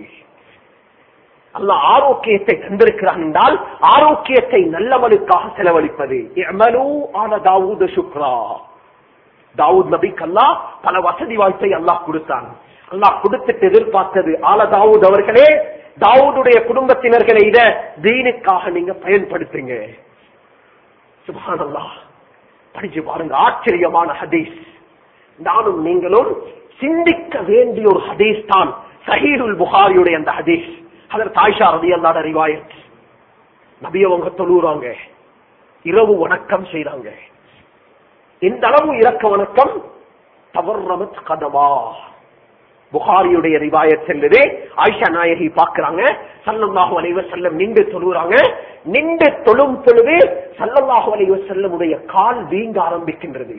Speaker 1: அல்லாஹ் ஆரோக்கியத்தை தந்திருக்கிறான் என்றால் ஆரோக்கியத்தை நல்லவனுக்காக செலவழிப்பது எமலு ஆன தாவூத சுக்ரா தாவூத் நபிக்கு அல்லாஹ் பல வசதி வாய்ப்பை அல்லாஹ் கொடுத்தான் அல்லாஹ் கொடுத்துட்டு எதிர்பார்த்தது ஆல தாவூத் அவர்களே தாவூதுடைய குடும்பத்தினர்களை இத தீனுக்காக நீங்க பயன்படுத்துங்க சுபானல்லா படிச்சு பாருங்க ஆச்சரியமான ஹதீஸ் நானும் நீங்களும் சிந்திக்க வேண்டிய ஒரு ஹதீஸ் தான் சஹீருல் புகாரியுடைய அந்த ஹதீஸ் அதற்கு தாய்ஷா ரதி அல்லாத ரிவாயத் நபியவங்க தொழுறாங்க இரவு வணக்கம் செய்றாங்க இந்த அளவு இறக்க வணக்கம் தவறமத் கதமா புகாரியுடைய ரிவாயத் செல்லுது ஆயிஷா நாயகி பாக்குறாங்க சல்லல்லாஹு அலைஹி வஸல்லம் நின்று தொழுறாங்க நின்று தொழும் பொழுது சல்லல்லாஹு அலைஹி வஸல்லமுடைய கால் வீங்க ஆரம்பிக்கின்றது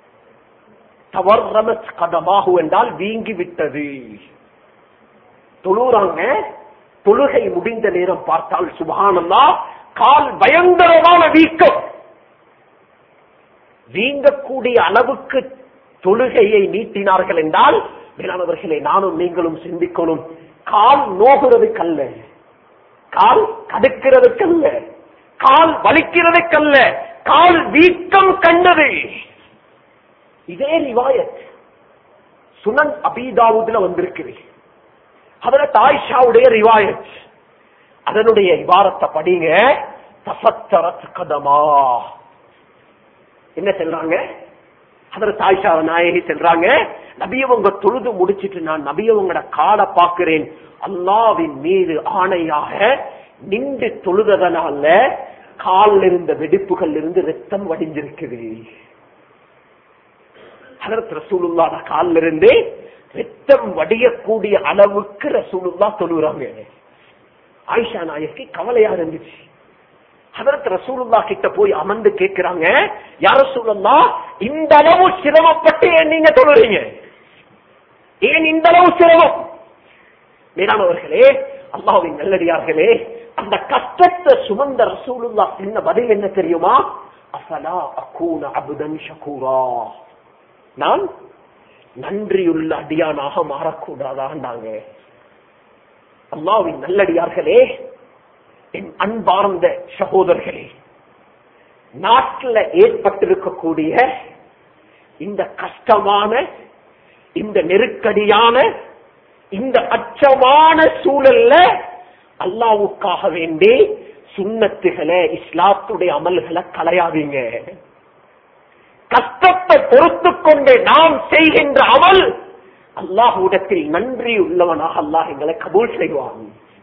Speaker 1: தவறமத் கதமாகு என்றால் வீங்கி விட்டது தொழுறாங்க தொழுகை முடிந்த நேரம் பார்த்தால் சுபஹானல்லா கால் பயங்கரமான வீக்கம் வீங்கக்கூடிய அளவுக்கு தொழுகையை நீட்டினார்கள் என்றால் மேலானவர்களை நானும் நீங்களும் சிந்திக்கணும் கால் நோகிறதுக்கல்ல கால் கடுக்கிறதுக்கல்ல கால் வலிக்கிறதுக்கல்ல கால் வீக்கம் கண்டது இதே ரிவாயத் சுனன் அபீதாவுதுல வந்திருக்குது அதுல தாய்ஷாவுடைய ரிவாயத் அதனுடைய இவாரத்தை படிங்க தசத்தரத் கதமா என்ன சொல்றாங்க அதுல தாய்ஷா நாயகி சொல்றாங்க நபியவங்க தொழுது முடிச்சிட்டு நான் நபியவங்களோட காலை பார்க்கிறேன் அல்லாவின் மீது ஆணையாக நின்று தொழுததனால காலில் இருந்த வெடிப்புகள் இருந்து ரத்தம் வடிஞ்சிருக்குது ஹதரத் ரசூலுல்லாத காலில் இருந்து ரத்தம் வடியக்கூடிய அளவுக்கு ரசூலுல்லா தொழுகிறாங்க ஆயிஷா நாயகி கவலையா இருந்துச்சு ஹதரத் ரசூலுல்லா கிட்ட போய் அமர்ந்து கேட்கிறாங்க யார சூழல்லா இந்த அளவு சிரமப்பட்டு ஏன் நீங்க தொழுறீங்க ஏன் இந்த அளவு சிரமம் மேலானவர்களே அல்லாவின் நல்லடியார்களே அந்த கஷ்டத்தை சுமந்த ரசூலுல்லா என்ன பதில் என்ன தெரியுமா அசலா அக்கூன அபுதன் ஷகூரா நான் நன்றியுள்ள அடியானாக மாறக்கூடாதாண்டாங்க அல்லாவின் நல்லடியார்களே என் அன்பார்ந்த சகோதரர்களே நாட்டில் ஏற்பட்டிருக்கக்கூடிய இந்த கஷ்டமான இந்த நெருக்கடியான இந்த அச்சமான சூழல்ல அல்லாவுக்காக வேண்டி சுண்ணத்துகளை இஸ்லாத்துடைய அமல்களை களையாதீங்க கஷ்டத்தை பொறுத்து கொண்டு நாம் செய்கின்ற அமல் அல்லாஹுடத்தில் நன்றி உள்ளவனாக அல்லாஹ் எங்களை கபூல் செய்வான்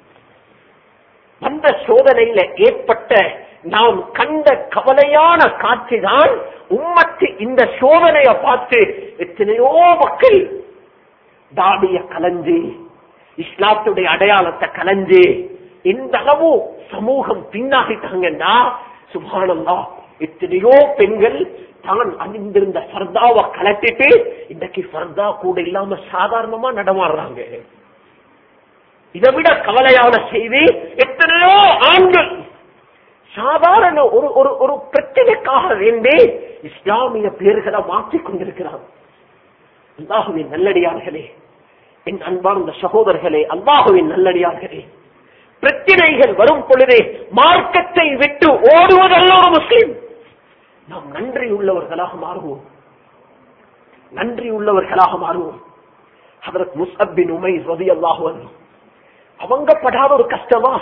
Speaker 1: அந்த சோதனையில ஏற்பட்ட நாம் கண்ட கவலையான காட்சிதான் உம்மத்து இந்த சோதனையை பார்த்து எத்தனையோ மக்கள் தாடிய கலைஞ்சு இஸ்லாத்துடைய அடையாளத்தை கலைஞ்சு இந்த அளவு சமூகம் பின்னாகிட்டாங்கன்னா சுபானந்தா எத்தனையோ பெண்கள் தான் அணிந்திருந்த ஃபர்தாவை கலட்டிட்டு இன்னைக்கு ஃபர்தா கூட இல்லாம சாதாரணமா நடமாடுறாங்க இதை விட கவலையான செய்தி எத்தனையோ ஆண்கள் சாதாரண ஒரு ஒரு ஒரு பிரச்சனைக்காக வேண்டி இஸ்லாமிய பேர்களை மாற்றிக் கொண்டிருக்கிறார் அல்லாஹுவின் நல்லடியார்களே என் அன்பார்ந்த சகோதரர்களே அல்லாஹுவின் நல்லடியார்களே பிரச்சனைகள் வரும் பொழுதே மார்க்கத்தை விட்டு ஓடுவதல்ல ஒரு முஸ்லிம் நாம் நன்றி உள்ளவர்களாக மாறுவோம் நன்றி உள்ளவர்களாக மாறுவோம் ஹதரத் முஸ்அப்பின் உமை ரதி அல்லாஹுவன் அவங்க படாத ஒரு கஷ்டமா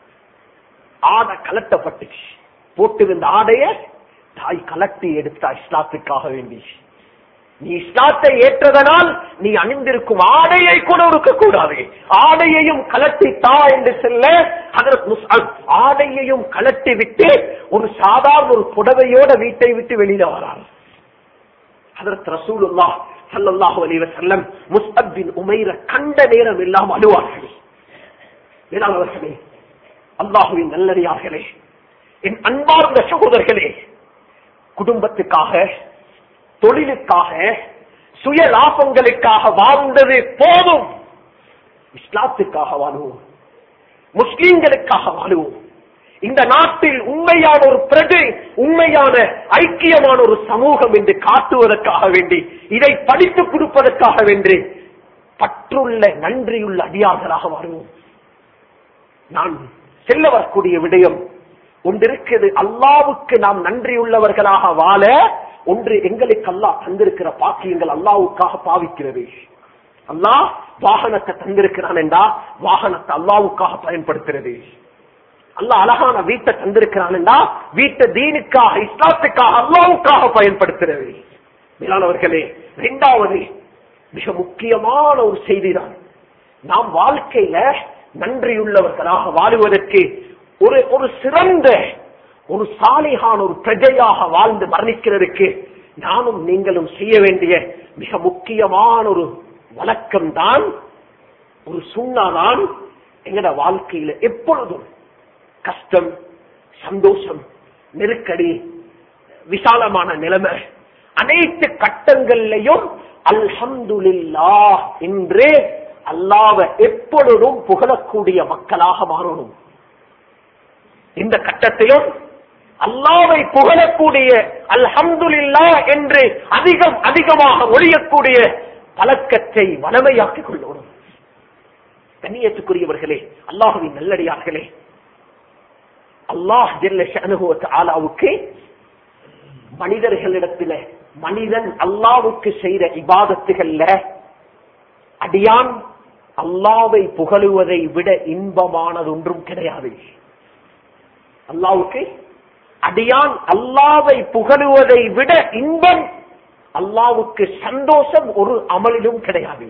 Speaker 1: ஆடை கலட்டப்பட்டுச்சு போட்டிருந்த ஆடைய தாய் கலட்டி எடுத்தா இஸ்லாத்துக்காக வேண்டி நீ இஸ்லாத்தை ஏற்றதனால் நீ அணிந்திருக்கும் ஆடையை கூட இருக்கக்கூடாது ஆடையையும் கலட்டி தா என்று செல்ல ஹதரத் முஸ்அப் ஆடையையும் கலட்டி விட்டு ஒரு சாதாரண ஒரு புடவையோட வீட்டை விட்டு வெளியில வரார் ஹதரத் ரசூலுல்லா ஸல்லல்லாஹு அலைஹி வஸல்லம் முஸ்அப் பின் உமைர கண்ட நேரம் எல்லாம் அழுவார்கள் வேளாண்வர்களே அல்லாஹுவின் நல்லடியார்களே என் அன்பார்ந்த சகோதரர்களே குடும்பத்துக்காக தொழிலுக்காக சுய லாபங்களுக்காக வாழ்ந்தது போதும் இஸ்லாத்துக்காக வாழுவோம் முஸ்லீம்களுக்காக வாழுவோம் இந்த நாட்டில் உண்மையான ஒரு பிரஜை உண்மையான ஐக்கியமான ஒரு சமூகம் என்று காட்டுவதற்காக வேண்டி இதை படித்துக் கொடுப்பதற்காக வேண்டி பற்றுள்ள நன்றியுள்ள அடியார்களாக வாழுவோம் நான் செல்ல வரக்கூடிய விடயம் ஒன்றிருக்கிறது அல்லாவுக்கு நாம் நன்றியுள்ளவர்களாக வாழ ஒன்று எங்களுக்கு அல்லாஹ் தந்திருக்கிற பாக்கியங்கள் அல்லாவுக்காக பாவிக்கிறது அல்லாஹ் வாகனத்தை தந்திருக்கிறான் என்றா வாகனத்தை அல்லாவுக்காக பயன்படுத்துறது அல்லாஹ் அழகான வீட்டை தந்திருக்கிறான் என்றா வீட்டை தீனுக்காக இஸ்லாத்துக்காக அல்லாவுக்காக பயன்படுத்துறது மேலானவர்களே இரண்டாவது மிக முக்கியமான ஒரு செய்திதான் நாம் வாழ்க்கையில நன்றியுள்ளவர்களாக வாழுவதற்கு ஒரு ஒரு சிறந்த ஒரு சாலிகான ஒரு பிரஜையாக வாழ்ந்து மரணிக்கிறதுக்கு நானும் நீங்களும் செய்ய வேண்டிய மிக முக்கியமான ஒரு வழக்கம் தான் ஒரு சுண்ணாதான் எங்கட வாழ்க்கையில எப்பொழுதும் கஷ்டம் சந்தோஷம் நெருக்கடி விசாலமான நிலைமை அனைத்து கட்டங்கள்லையும் அல்ஹம்துலில்லா என்று அல்லாவ எப்பொழுதும் புகழக்கூடிய மக்களாக மாறணும் இந்த கட்டத்திலும் அல்லாவை புகழக்கூடிய அல்ஹம்துலில்லா என்று அதிகம் அதிகமாக ஒழியக்கூடிய பழக்கத்தை வளமையாக்கிக் கொள்ளணும் கண்ணியத்துக்குரியவர்களே அல்லாஹுவின் நல்லடியார்களே அல்லாஹ் ஜெல்ல ஷஅனுஹு ஆலாவுக்கு மனிதர்களிடத்தில மனிதன் அல்லாவுக்கு செய்த இபாதத்துகள்ல அடியான் அல்லாவை புகழுவதை விட இன்பமானது ஒன்றும் கிடையாது அல்லாவுக்கு அடியான் அல்லாவை புகழுவதை விட இன்பம் அல்லாவுக்கு சந்தோஷம் ஒரு அமலிலும் கிடையாது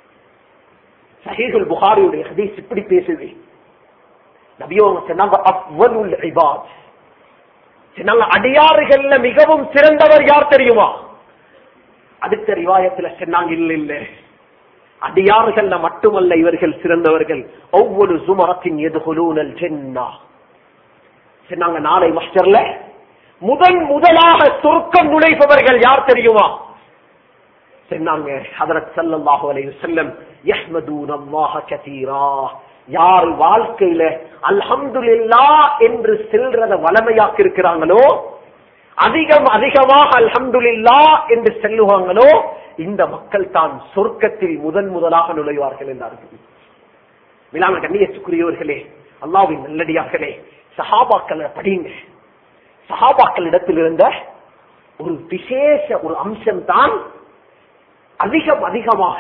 Speaker 1: சஹீகுல் புகாரியுடைய ஹதீஸ் இப்படி பேசுது நபியோங்க சொன்னாங்க அவ்வலுல் இபாத் சொன்னாங்க அடியாறுகள்ல மிகவும் சிறந்தவர் யார் தெரியுமா அடுத்த ரிவாயத்துல சொன்னாங்க இல்ல இல்ல அடியாறுகள்ல மட்டுமல்ல இவர்கள் சிறந்தவர்கள் ஒவ்வொரு சுமரத்தின் எதுகுலூனல் ஜென்னா சொன்னாங்க நாளை மஸ்டர்ல முதன் முதலாக சொர்க்கம் நுழைபவர்கள் யார் தெரியுமா சொன்னாங்க ஹதரத் ஸல்லல்லாஹு அலைஹி வஸல்லம் யஹ்மதூன அல்லாஹ கதீரா யார் வாழ்க்கையில அல்ஹம்துலில்லாஹ் என்று செல்றத வளமையாக்கி இருக்கிறாங்களோ அதிகம் அதிகமாக அல்ஹம்துலில்லாஹ் என்று செல்லுவாங்களோ இந்த மக்கள் தான் சொர்க்கத்தில் முதன் முதலாக நுழைவார்கள் என்றார்கள் விழாம கண்ணியத்துக்குரியவர்களே அல்லாவின் நல்லடியார்களே சஹாபாக்கள் படிங்க சஹாபாக்கள் இடத்தில் இருந்த ஒரு விசேஷ ஒரு அம்சம் தான் அதிகம் அதிகமாக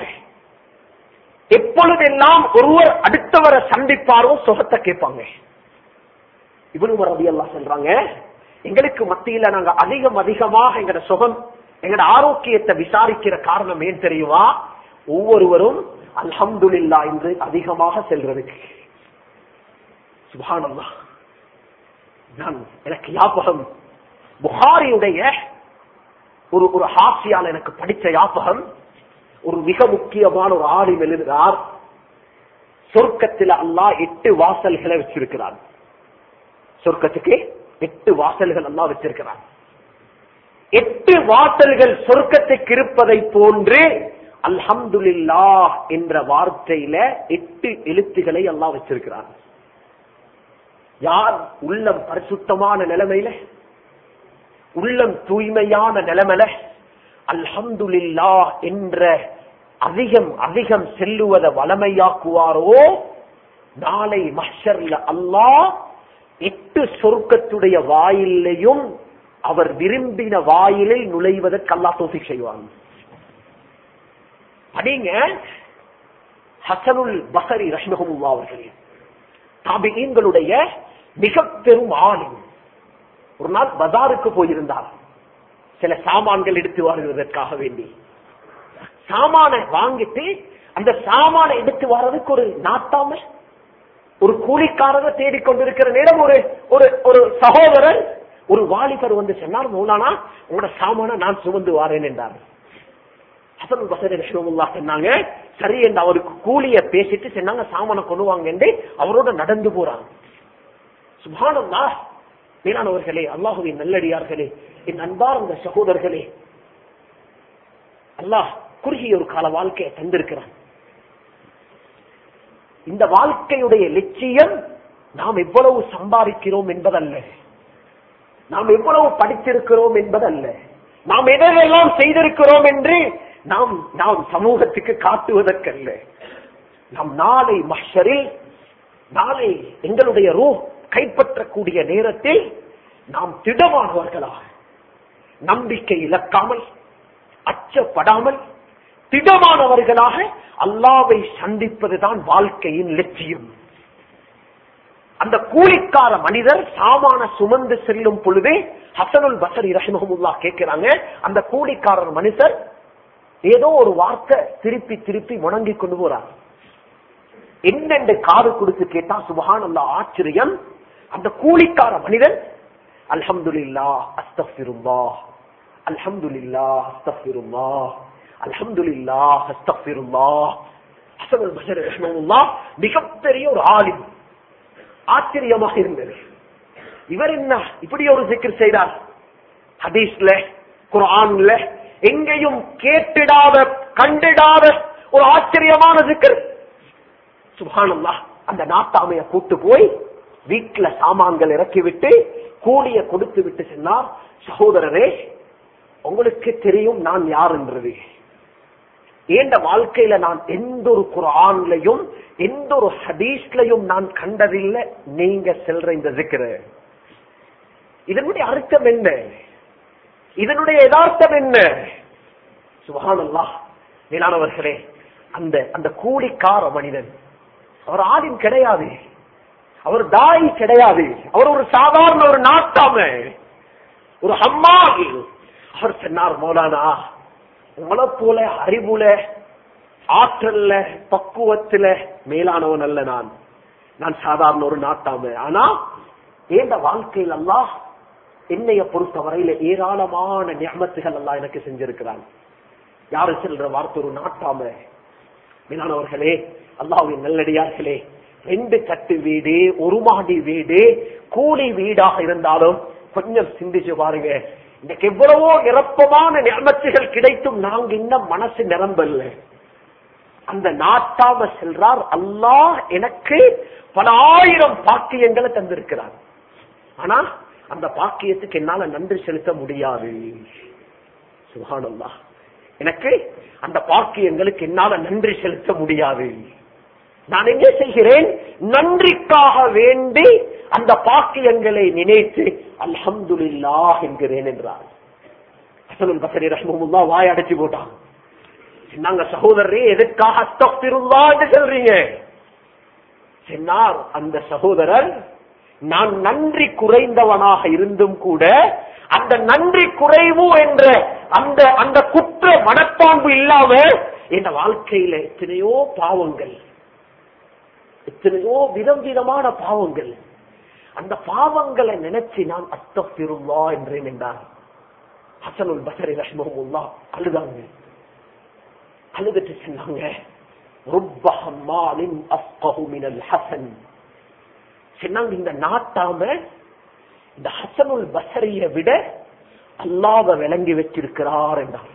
Speaker 1: எப்பொழுதெல்லாம் ஒருவர் அடுத்தவரை சந்திப்பாரோ சுகத்தை கேட்பாங்க இவனு ரவி எல்லாம் சொல்றாங்க எங்களுக்கு மத்தியில நாங்க அதிகம் அதிகமாக எங்கட சுகம் எங்கட ஆரோக்கியத்தை விசாரிக்கிற காரணம் ஏன் தெரியுமா ஒவ்வொருவரும் அல்ஹம்துலில்லா என்று அதிகமாக செல்றதுக்கு சுபானல்லா நான் எனக்கு ஞாபகம் புகாரியுடைய ஒரு ஒரு ஹாசியால் எனக்கு படித்த ஞாபகம் ஒரு மிக முக்கியமான ஒரு ஆடிம் எழுதுகிறார் சொர்க்கத்தில் அல்லாஹ் எட்டு வாசல்களை வச்சிருக்கிறார் சொர்க்கத்துக்கு எட்டு வாசல்கள் அல்லாஹ் வச்சிருக்கிறார் எட்டு வாசல்கள் சொர்க்கத்துக்கு இருப்பதை போன்று அல்ஹம்துலில்லா என்ற வார்த்தையில எட்டு எழுத்துக்களை அல்லாஹ் வச்சிருக்கிறார் யார் உள்ளம் பரிசுத்தமான நிலைமையில உள்ளம் தூய்மையான நிலைமையில அல்ஹம்துலில்லா என்ற அதிகம் அதிகம் செல்லுவதை வளமையாக்குவாரோ நாளை மஷர்ல அல்லாஹ் எட்டு சொர்க்கத்துடைய வாயிலையும் அவர் விரும்பின வாயிலில் நுழைவதற்கு அல்லா தோசி செய்வாங்க படிங்க ஹசனுல் பசரி ரஷ்மகுல்லா அவர்களே தாபிகளுடைய மிக பெரும் ஆளும் ஒரு நாள் பஜாருக்கு போயிருந்தார் சில சாமான்கள் எடுத்து வருவதற்காக வேண்டி சாமான வாங்கிட்டு அந்த சாமான எடுத்து வர்றதுக்கு ஒரு நாட்டாம ஒரு கூலிக்காரரை தேடிக்கொண்டிருக்கிற நேரம் ஒரு ஒரு ஒரு சகோதரர் ஒரு வாலிபர் வந்து சொன்னார் மூலானா உங்களோட சாமான நான் சுமந்து வாரேன் என்றார் ஹசன் பசரி ரஷ்மமுல்லா சொன்னாங்க சரி என்று அவருக்கு கூலிய பேசிட்டு சொன்னாங்க சாமான கொண்டு வாங்க என்று அவரோட நடந்து போறாங்க சுபானந்தா மேலானவர்களே அல்லாஹுவின் நல்லடியார்களே என் அன்பார்ந்த சகோதரர்களே அல்லாஹ் குறுகிய ஒரு கால வாழ்க்கையை தந்திருக்கிறான் இந்த வாழ்க்கையுடைய லட்சியம் நாம் எவ்வளவு சம்பாதிக்கிறோம் என்பதல்ல நாம் எவ்வளவு படித்திருக்கிறோம் என்பதல்ல நாம் எதையெல்லாம் செய்திருக்கிறோம் என்று நாம் நாம் சமூகத்துக்கு காட்டுவதற்கல்ல நாம் நாளை மஷரில் நாளை எங்களுடைய ரூ கைப்பற்றக்கூடிய நேரத்தில் நாம் திடமானவர்களாக நம்பிக்கை இழக்காமல் அச்சப்படாமல் திடமானவர்களாக அல்லாவை சந்திப்பதுதான் வாழ்க்கையின் லட்சியம் அந்த கூலிக்கார மனிதர் சாமான சுமந்து செல்லும் பொழுதே ஹசனுல் பசரி ரஹிமஹமுல்லா கேட்கிறாங்க அந்த கூலிக்காரர் மனிதர் ஏதோ ஒரு வார்த்தை திருப்பி திருப்பி முணங்கி கொண்டு போறார் என்னென்று காது கொடுத்து கேட்டா சுபஹான் அல்லா ஆச்சரியம் அந்த கூலிக்கார மனிதன் அல்ஹம்துலில்லா அஸ்தஃபிருல்லா அல்ஹம்துலில்லா அஸ்தஃபிருல்லா அல்ஹம்துலில்லா அஸ்தஃபிருல்லா ஹசனுல் பசரி ரஹிமஹமுல்லா மிகப்பெரிய ஒரு ஆலிம் ஆச்சரியமாக இருந்தது இவர் என்ன இப்படி ஒரு சிக்கர் செய்தார் ஹதீஸ்ல குரான்ல எங்கேயும் கேட்டிடாத கண்டிடாத ஒரு ஆச்சரியமான சிக்கர் சுபானல்லா அந்த நாட்டாமைய கூட்டு போய் வீட்டுல சாமான்கள் இறக்கி விட்டு கூலிய கொடுத்து விட்டு சொன்னார் சகோதரரே உங்களுக்கு தெரியும் நான் யார் என்றது ஏண்ட வாழ்க்கையில நான் எந்த ஒரு குரான்லையும் எந்த ஒரு ஹதீஸ்லையும் நான் கண்டதில்லை நீங்க செல்ற இந்த சிக்கிற இதனுடைய அர்த்தம் என்ன இதனுடைய யதார்த்தம் என்ன சுபஹானல்லா மேலானவர்களே அந்த அந்த கூலிக்கார மனிதன் அவர் ஆதிம் கிடையாது அவர் தாய் கிடையாது அவர் ஒரு சாதாரண ஒரு நாட்டாம ஒரு அம்மா அவர் சொன்னார் மௌலானா உங்களை போல அறிவுல ஆற்றல்ல பக்குவத்துல மேலானவன் அல்ல நான் நான் சாதாரண ஒரு நாட்டாம ஆனா ஏந்த வாழ்க்கையில் அல்லாஹ் என்னைய பொறுத்தவரையில ஏராளமான நியமத்துகள் எல்லாம் எனக்கு செஞ்சிருக்கிறான் யாரு செல்ற வார்த்தை ஒரு நாட்டாம மேலானவர்களே அல்லாவின் நல்லடியார்களே ரெண்டு கட்டு வீடு ஒரு மாடி வீடு கூலி வீடாக இருந்தாலும் கொஞ்சம் சிந்திச்சு பாருங்க இன்னைக்கு எவ்வளவோ நிரப்பமான நியமத்துகள் கிடைத்தும் நாங்க இன்னும் மனசு நிரம்பல்ல அந்த நாட்டாம செல்றார் அல்லாஹ் எனக்கு பல ஆயிரம் பாக்கியங்களை தந்திருக்கிறார் ஆனா அந்த பாக்கியத்துக்கு என்னால நன்றி செலுத்த முடியாது சுகானல்லா எனக்கு அந்த பாக்கியங்களுக்கு என்னால நன்றி செலுத்த முடியாது நான் என்ன செய்கிறேன் நன்றிக்காக வேண்டி அந்த பாக்கியங்களை நினைத்து அல்ஹம்துலில்லா என்கிறேன் என்றார் ஹசனுல் பசரி ரஹ்மமுல்லா வாய் அடைச்சு போட்டான் நாங்க சகோதரரே எதற்காக அஸ்தக்பிருல்லா என்று சொல்றீங்க சொன்னார் அந்த சகோதரர் நான் நன்றி குறைந்தவனாக இருந்தும் கூட அந்த நன்றி குறைவு என்ற அந்த அந்த குற்ற மனப்பான்பு இல்லாம என் வாழ்க்கையில எத்தனையோ பாவங்கள் எத்தனையோ விதம் விதமான பாவங்கள் அந்த பாவங்களை நினைச்சு நான் அஸ்தபிருல்லா என்றேன் என்றார் ஹசனுல் பசரி ரஷ்மஹமுல்லா அழுதாங்க அழுதுட்டு சொன்னாங்க رب حمال أفقه من الحسن சொன்னாங்க இந்த நாட்டாம இந்த ஹசனுல் பசரிய விட அல்லாத விளங்கி வச்சிருக்கிறார் என்றார்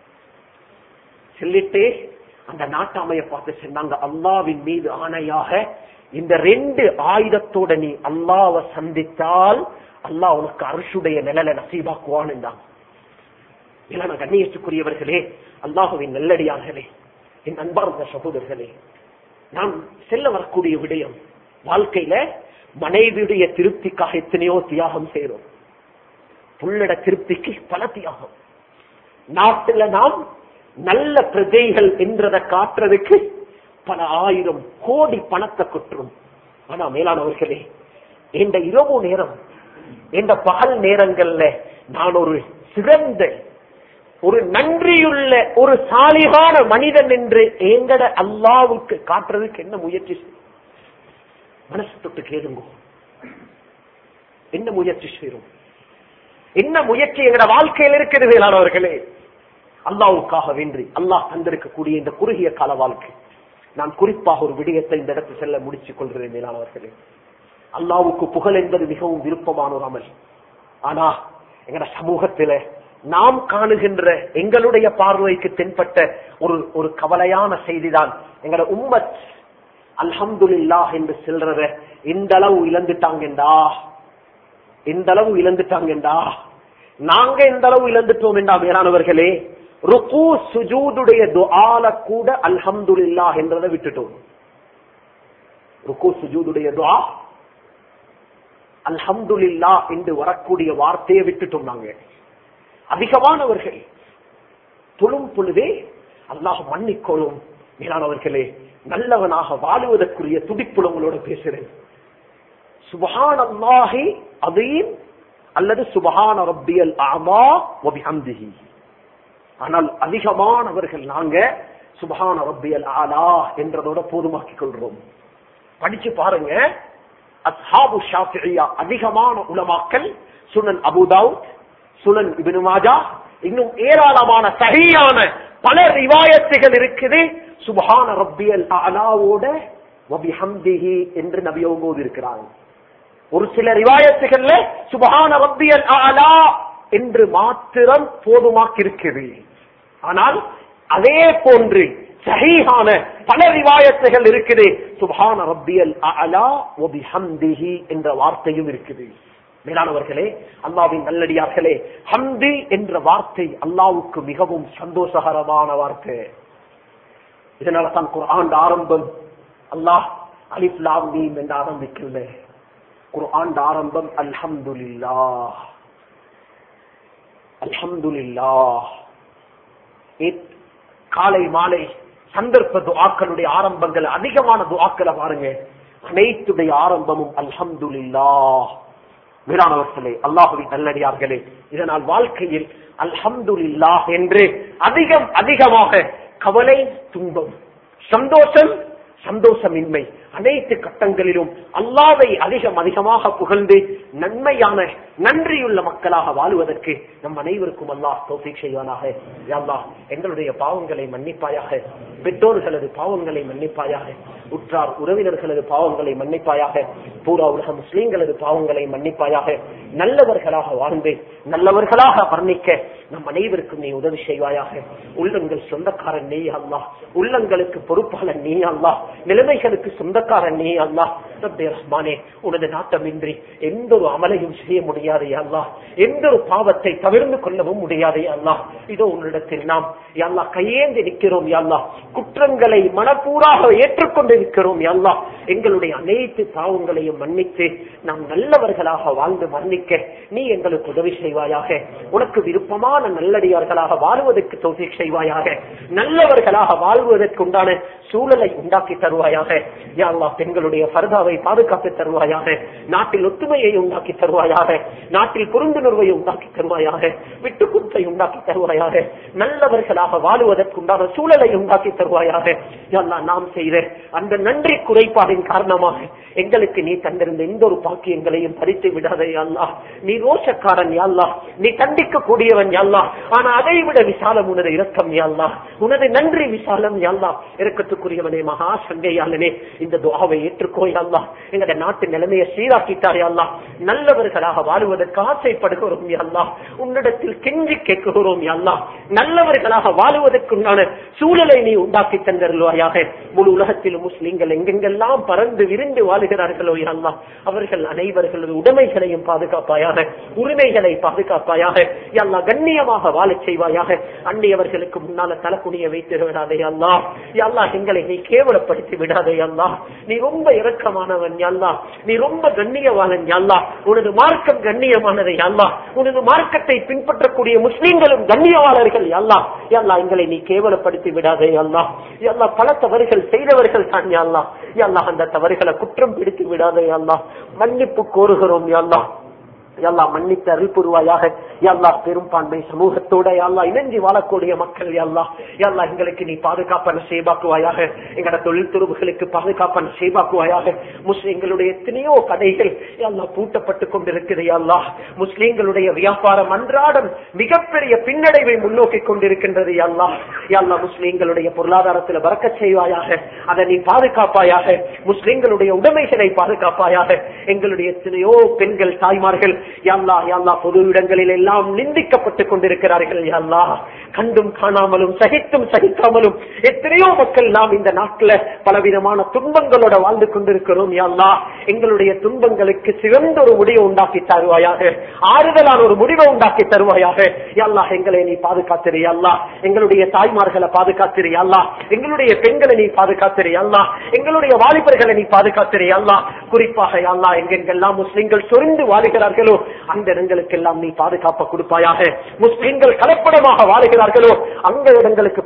Speaker 1: சொல்லிட்டு அந்த நாட்டாமைய பார்த்து சொன்னாங்க அல்லாவின் மீது ஆணையாக இந்த ரெண்டு ஆயுதத்தோட நீ அல்லாவை சந்தித்தால் அல்லாஹ் உனக்கு அரசுடைய நிழலை நசீபாக்குவான் என்றான் இல்ல கண்ணியத்துக்குரியவர்களே அல்லாஹுவின் நல்லடியார்களே என் அன்பார்ந்த சகோதரர்களே நாம் செல்ல வரக்கூடிய விடயம் வாழ்க்கையில மனைவியுடைய திருப்திக்காக எத்தனையோ தியாகம் செய்யறோம் புள்ளட திருப்திக்கு பல தியாகம் நாட்டுல நாம் நல்ல பிரஜைகள் என்றதை காட்டுறதுக்கு பல ஆயிரம் கோடி பணத்தை கொற்றும் ஆனா மேலானவர்களே இந்த இரவு நேரம் இந்த பகல் நேரங்கள்ல நான் ஒரு சிறந்த ஒரு நன்றியுள்ள ஒரு சாலிகான மனிதன் என்று எங்கட அல்லாவுக்கு காட்டுறதுக்கு என்ன முயற்சி செய்யும்? மனசு தொட்டு கேளுங்க என்ன முயற்சி செய்யறோம் என்ன முயற்சி எங்கட வாழ்க்கையில் இருக்கிறது மேலானவர்களே அல்லாவுக்காக வேண்டி அல்லாஹ் தந்திருக்கக்கூடிய இந்த குறுகிய கால வாழ்க்கை நான் குறிப்பாக ஒரு விடயத்தை இந்த இடத்தில் செல்ல முடிச்சுக் கொள்கிறேன் மேலானவர்களே அல்லாவுக்கு புகழ் என்பது மிகவும் விருப்பமான ஒரு அமல் ஆனா எங்கட சமூகத்தில நாம் காணுகின்ற எங்களுடைய பார்வைக்கு தென்பட்ட ஒரு ஒரு கவலையான செய்திதான் எங்கட உம்மத் அல்ஹம்துலில்லா என்று செல்றத இந்த அளவு இழந்துட்டாங்கண்டா இந்த அளவு இழந்துட்டாங்கண்டா நாங்க இந்த அளவு இழந்துட்டோம் என்றா மேலானவர்களே ருக்கு சுஜூதுடைய துஆல கூட அல்ஹம்துலில்லா என்றதை விட்டுட்டோம் ருக்கு சுஜூதுடைய துஆ அல்ஹம்துலில்லா என்று வரக்கூடிய வார்த்தையை விட்டுட்டோம் நாங்க அதிகமானவர்கள் தொழும் பொழுதே அல்லாஹ் மன்னிக்கொள்ளும் மேலானவர்களே நல்லவனாக வாழுவதற்குரிய துடிப்புல உங்களோட பேசுறேன் சுபஹான் அல்லாஹி அதீம் அல்லது சுபஹான ரப்பியல் ஆமா வபிஹம்திஹி ஆனால் அதிகமானவர்கள் நாங்க சுபஹான ரப்பியல் ஆலா என்றதோட போதுமாக்கிக் கொள்றோம் படிச்சு பாருங்க அஸ்ஹாபு ஷாஃபியா அதிகமான உலமாக்கள் சுனன் அபுதாவுத் சுனன் இப்னு மாஜா இன்னும் ஏராளமான சகியான பல ரிவாயத்துகள் இருக்குது சுபஹான ரப்பியல் ஆலாவோட வபிஹம்திஹி என்று நபியோங்க இருக்கிறாங்க ஒரு சில ரிவாயத்துகள்ல சுபஹான ரப்பியல் ஆலா என்று மாத்திரம் போதுமாக்கி இருக்குது ஆனால் அதே போன்று சஹீஹான பல ரிவாயத்துகள் இருக்குது சுபஹான ரப்பியல் அலா ஒபிஹம்திஹி என்ற வார்த்தையும் இருக்குது மேலானவர்களே அல்லாவின் நல்லடியார்களே ஹம்தி என்ற வார்த்தை அல்லாவுக்கு மிகவும் சந்தோஷகரமான வார்த்தை இதனால தான் குர்ஆன் ஆரம்பம் அல்லாஹ் அலிஃப் லாம் மீம் என்று ஆரம்பிக்கல குர்ஆன் ஆரம்பம் அல்ஹம்துலில்லாஹ் அல்ஹம்துலில்லாஹ் காலை மாலை சந்தர்ப்ப துஆக்களுடைய ஆரம்பங்கள் அதிகமான துஆக்களை பாருங்க அனைத்துடைய ஆரம்பமும் அல்ஹம்துலில்லாஹ் வீரானவர்களே அல்லாஹுவின் நல்லடியார்களே இதனால் வாழ்க்கையில் அல்ஹம்துலில்லாஹ் என்று அதிகம் அதிகமாக கவலை துன்பம் சந்தோஷம் சந்தோஷமின்மை அனைத்து கட்டங்களிலும் அல்லாவை அதிகம் அதிகமாக புகழ்ந்து நன்மையான நன்றியுள்ள மக்களாக வாழுவதற்கு நம் அனைவருக்கும் அல்லாஹ் தோஃபிக் செய்வானாக யா அல்லாஹ் எங்களுடைய பாவங்களை மன்னிப்பாயாக பெற்றோர்களது பாவங்களை மன்னிப்பாயாக உற்றார் உறவினர்களது பாவங்களை மன்னிப்பாயாக பூரா உலக முஸ்லீம்களது பாவங்களை மன்னிப்பாயாக நல்லவர்களாக வாழ்ந்து நல்லவர்களாக வர்ணிக்க நம் அனைவருக்கும் நீ உதவி செய்வாயாக உள்ளங்கள் சொந்தக்காரன் நீ அல்லாஹ் உள்ளங்களுக்கு பொறுப்பாளன் நீ அல்லாஹ் நிலைமைகளுக்கு சொந்தக்காரன் நீ அல்லாஹ் ரப்பே ரஹ்மானே உனது நாட்டமின்றி எந்த ஒரு அமலையும் செய்ய முடியாது அல்லாஹ் எந்த ஒரு பாவத்தை தவிர்த்து கொள்ளவும் முடியாது அல்லாஹ் இதோ உன்னிடத்தில் நாம் அல்லா கையேந்தி நிற்கிறோம் அல்லாஹ் குற்றங்களை மனப்பூராக ஏற்றுக்கொண்டு நிற்கிறோம் அல்லாஹ் எங்களுடைய அனைத்து பாவங்களையும் மன்னித்து நாம் நல்லவர்களாக வாழ்ந்து மன்னிக்க நீ எங்களுக்கு உதவி செய்வாயாக உனக்கு விருப்பமான நல்லடியார்களாக வாழ்வதற்கு தோல்வி செய்வாயாக நல்லவர்களாக வாழ்வதற்கு உண்டான சூழலை உண்டாக்கி தருவாயாக யாழ்லா பெண்களுடைய பரதாவை பாதுகாத்து தருவாயாக நாட்டில் ஒத்துமையை உண்டாக்கி தருவாயாக நாட்டில் புரிந்துணர்வை உண்டாக்கி தருவாயாக விட்டு குத்தை உண்டாக்கி தருவாயாக நல்லவர்களாக வாழுவதற்கு உண்டான சூழலை உண்டாக்கி தருவாயாக யாழ்லா நாம் செய்த அந்த நன்றி குறைபாடின் காரணமாக எங்களுக்கு நீ தந்திருந்த எந்த ஒரு பாக்கியங்களையும் பறித்து விடாதே அல்லா நீ ரோஷக்காரன் யாழ்லா நீ கண்டிக்க கூடியவன் யாழ்லா ஆனா அதை விட விசாலம் உனது இரக்கம் யாழ்லா உனது நன்றி விசாலம் யாழ்லா இறக்கத்துக்குரியவனே மகா சங்கையாளனே இந்த துவாவை ஏற்றுக்கோ யாழ்லா எங்கட நாட்டு நிலைமையை சீராக்கிட்டாரே அல்லா நல்லவர்களாக வாழுவதற்கு ஆசைப்படுகிறோம் யாழ்லா உன்னிடத்தில் கெஞ்சி கேட்கிறோம் யாழ்லா நல்லவர்களாக வாழுவதற்குண்டான சூழலை நீ உண்டாக்கி தந்தருவாயாக முழு உலகத்தில் முஸ்லிம்கள் எங்கெங்கெல்லாம் பறந்து விரிந்து வாழுகிறார்களோ யாழ்லா அவர்கள் அனைவர்களது உடைமைகளையும் பாதுகாப்பாயாக உரிமைகளை பாதுகாப்பாயாக யாழ்லா கண்ணியமாக வாழச் செய்வாயாக அன்னியவர்களுக்கு முன்னால தலக்குனிய வைத்து விடாதே அல்லா யாழ்லா எங்களை நீ கேவலப்படுத்தி விடாதே அல்லா நீ ரொம்ப இரக்கமானவன் யாழ்லா நீ ரொம்ப கண்ணியவானன் யாழ்லா உனது மார்க்கம் கண்ணியமானதை யாழ்லா உனது மார்க்கத்தை பின்பற்றக்கூடிய முஸ்லிம்களும் கண்ணியவாளர்கள் யாழ்லா யாழ்லா எங்களை நீ கேவலப்படுத்தி விடாதே அல்லா யாழ்லா பல தவறுகள் செய்தவர்கள் தான் யாழ்லா யாழ்லா அந்த தவறுகளை குற்றம் பிடித்து விடாதே அல்லா மன்னிப்பு கோருகிறோம் யாழ்லா எல்லா மன்னித்து அருள் புரிவாயாக எல்லா பெரும்பான்மை சமூகத்தோட எல்லா இணைஞ்சி வாழக்கூடிய மக்கள் எல்லா எல்லா எங்களுக்கு நீ பாதுகாப்பன செய்வாக்குவாயாக எங்கட தொழில் துறவுகளுக்கு பாதுகாப்பன செய்வாக்குவாயாக முஸ்லிம்களுடைய எத்தனையோ கடைகள் எல்லாம் பூட்டப்பட்டு கொண்டிருக்குது எல்லா முஸ்லிம்களுடைய வியாபாரம் அன்றாடம் மிகப்பெரிய பின்னடைவை முன்னோக்கி கொண்டிருக்கின்றது எல்லா எல்லா முஸ்லிம்களுடைய பொருளாதாரத்தில் வரக்க செய்வாயாக அதை நீ பாதுகாப்பாயாக முஸ்லிம்களுடைய உடைமைகளை பாதுகாப்பாயாக எங்களுடைய எத்தனையோ பெண்கள் தாய்மார்கள் யாழ்லா யாழ்லா பொது இடங்களில் எல்லாம் நிந்திக்கப்பட்டுக் கொண்டிருக்கிறார்கள் யாழ்லா கண்டும் காணாமலும் சகித்தும் சகிக்காமலும் எத்தனையோ மக்கள் நாம் இந்த நாட்டில் பலவிதமான துன்பங்களோட வாழ்ந்து கொண்டிருக்கிறோம் யாழ்லா எங்களுடைய துன்பங்களுக்கு சிறந்த ஒரு முடிவை உண்டாக்கி தருவாயாக ஆறுதலான ஒரு முடிவை உண்டாக்கி தருவாயாக யாழ்லா எங்களை நீ பாதுகாத்திரு யாழ்லா எங்களுடைய தாய்மார்களை பாதுகாத்திரு யாழ்லா எங்களுடைய பெண்களை நீ பாதுகாத்திரு யாழ்லா எங்களுடைய வாலிபர்களை நீ பாதுகாத்திரு யாழ்லா குறிப்பாக யாழ்லா எங்கெங்கெல்லாம் முஸ்லிம்கள் சொரிந்து வாழுகிறார்களோ அந்த இடங்களுக்கெல்லாம் நீ பாதுகாப்ப கொடுப்பாயாக முஸ்லிம்கள் கலப்படமாக வாழுகிறார்களோ அந்த இடங்களுக்கு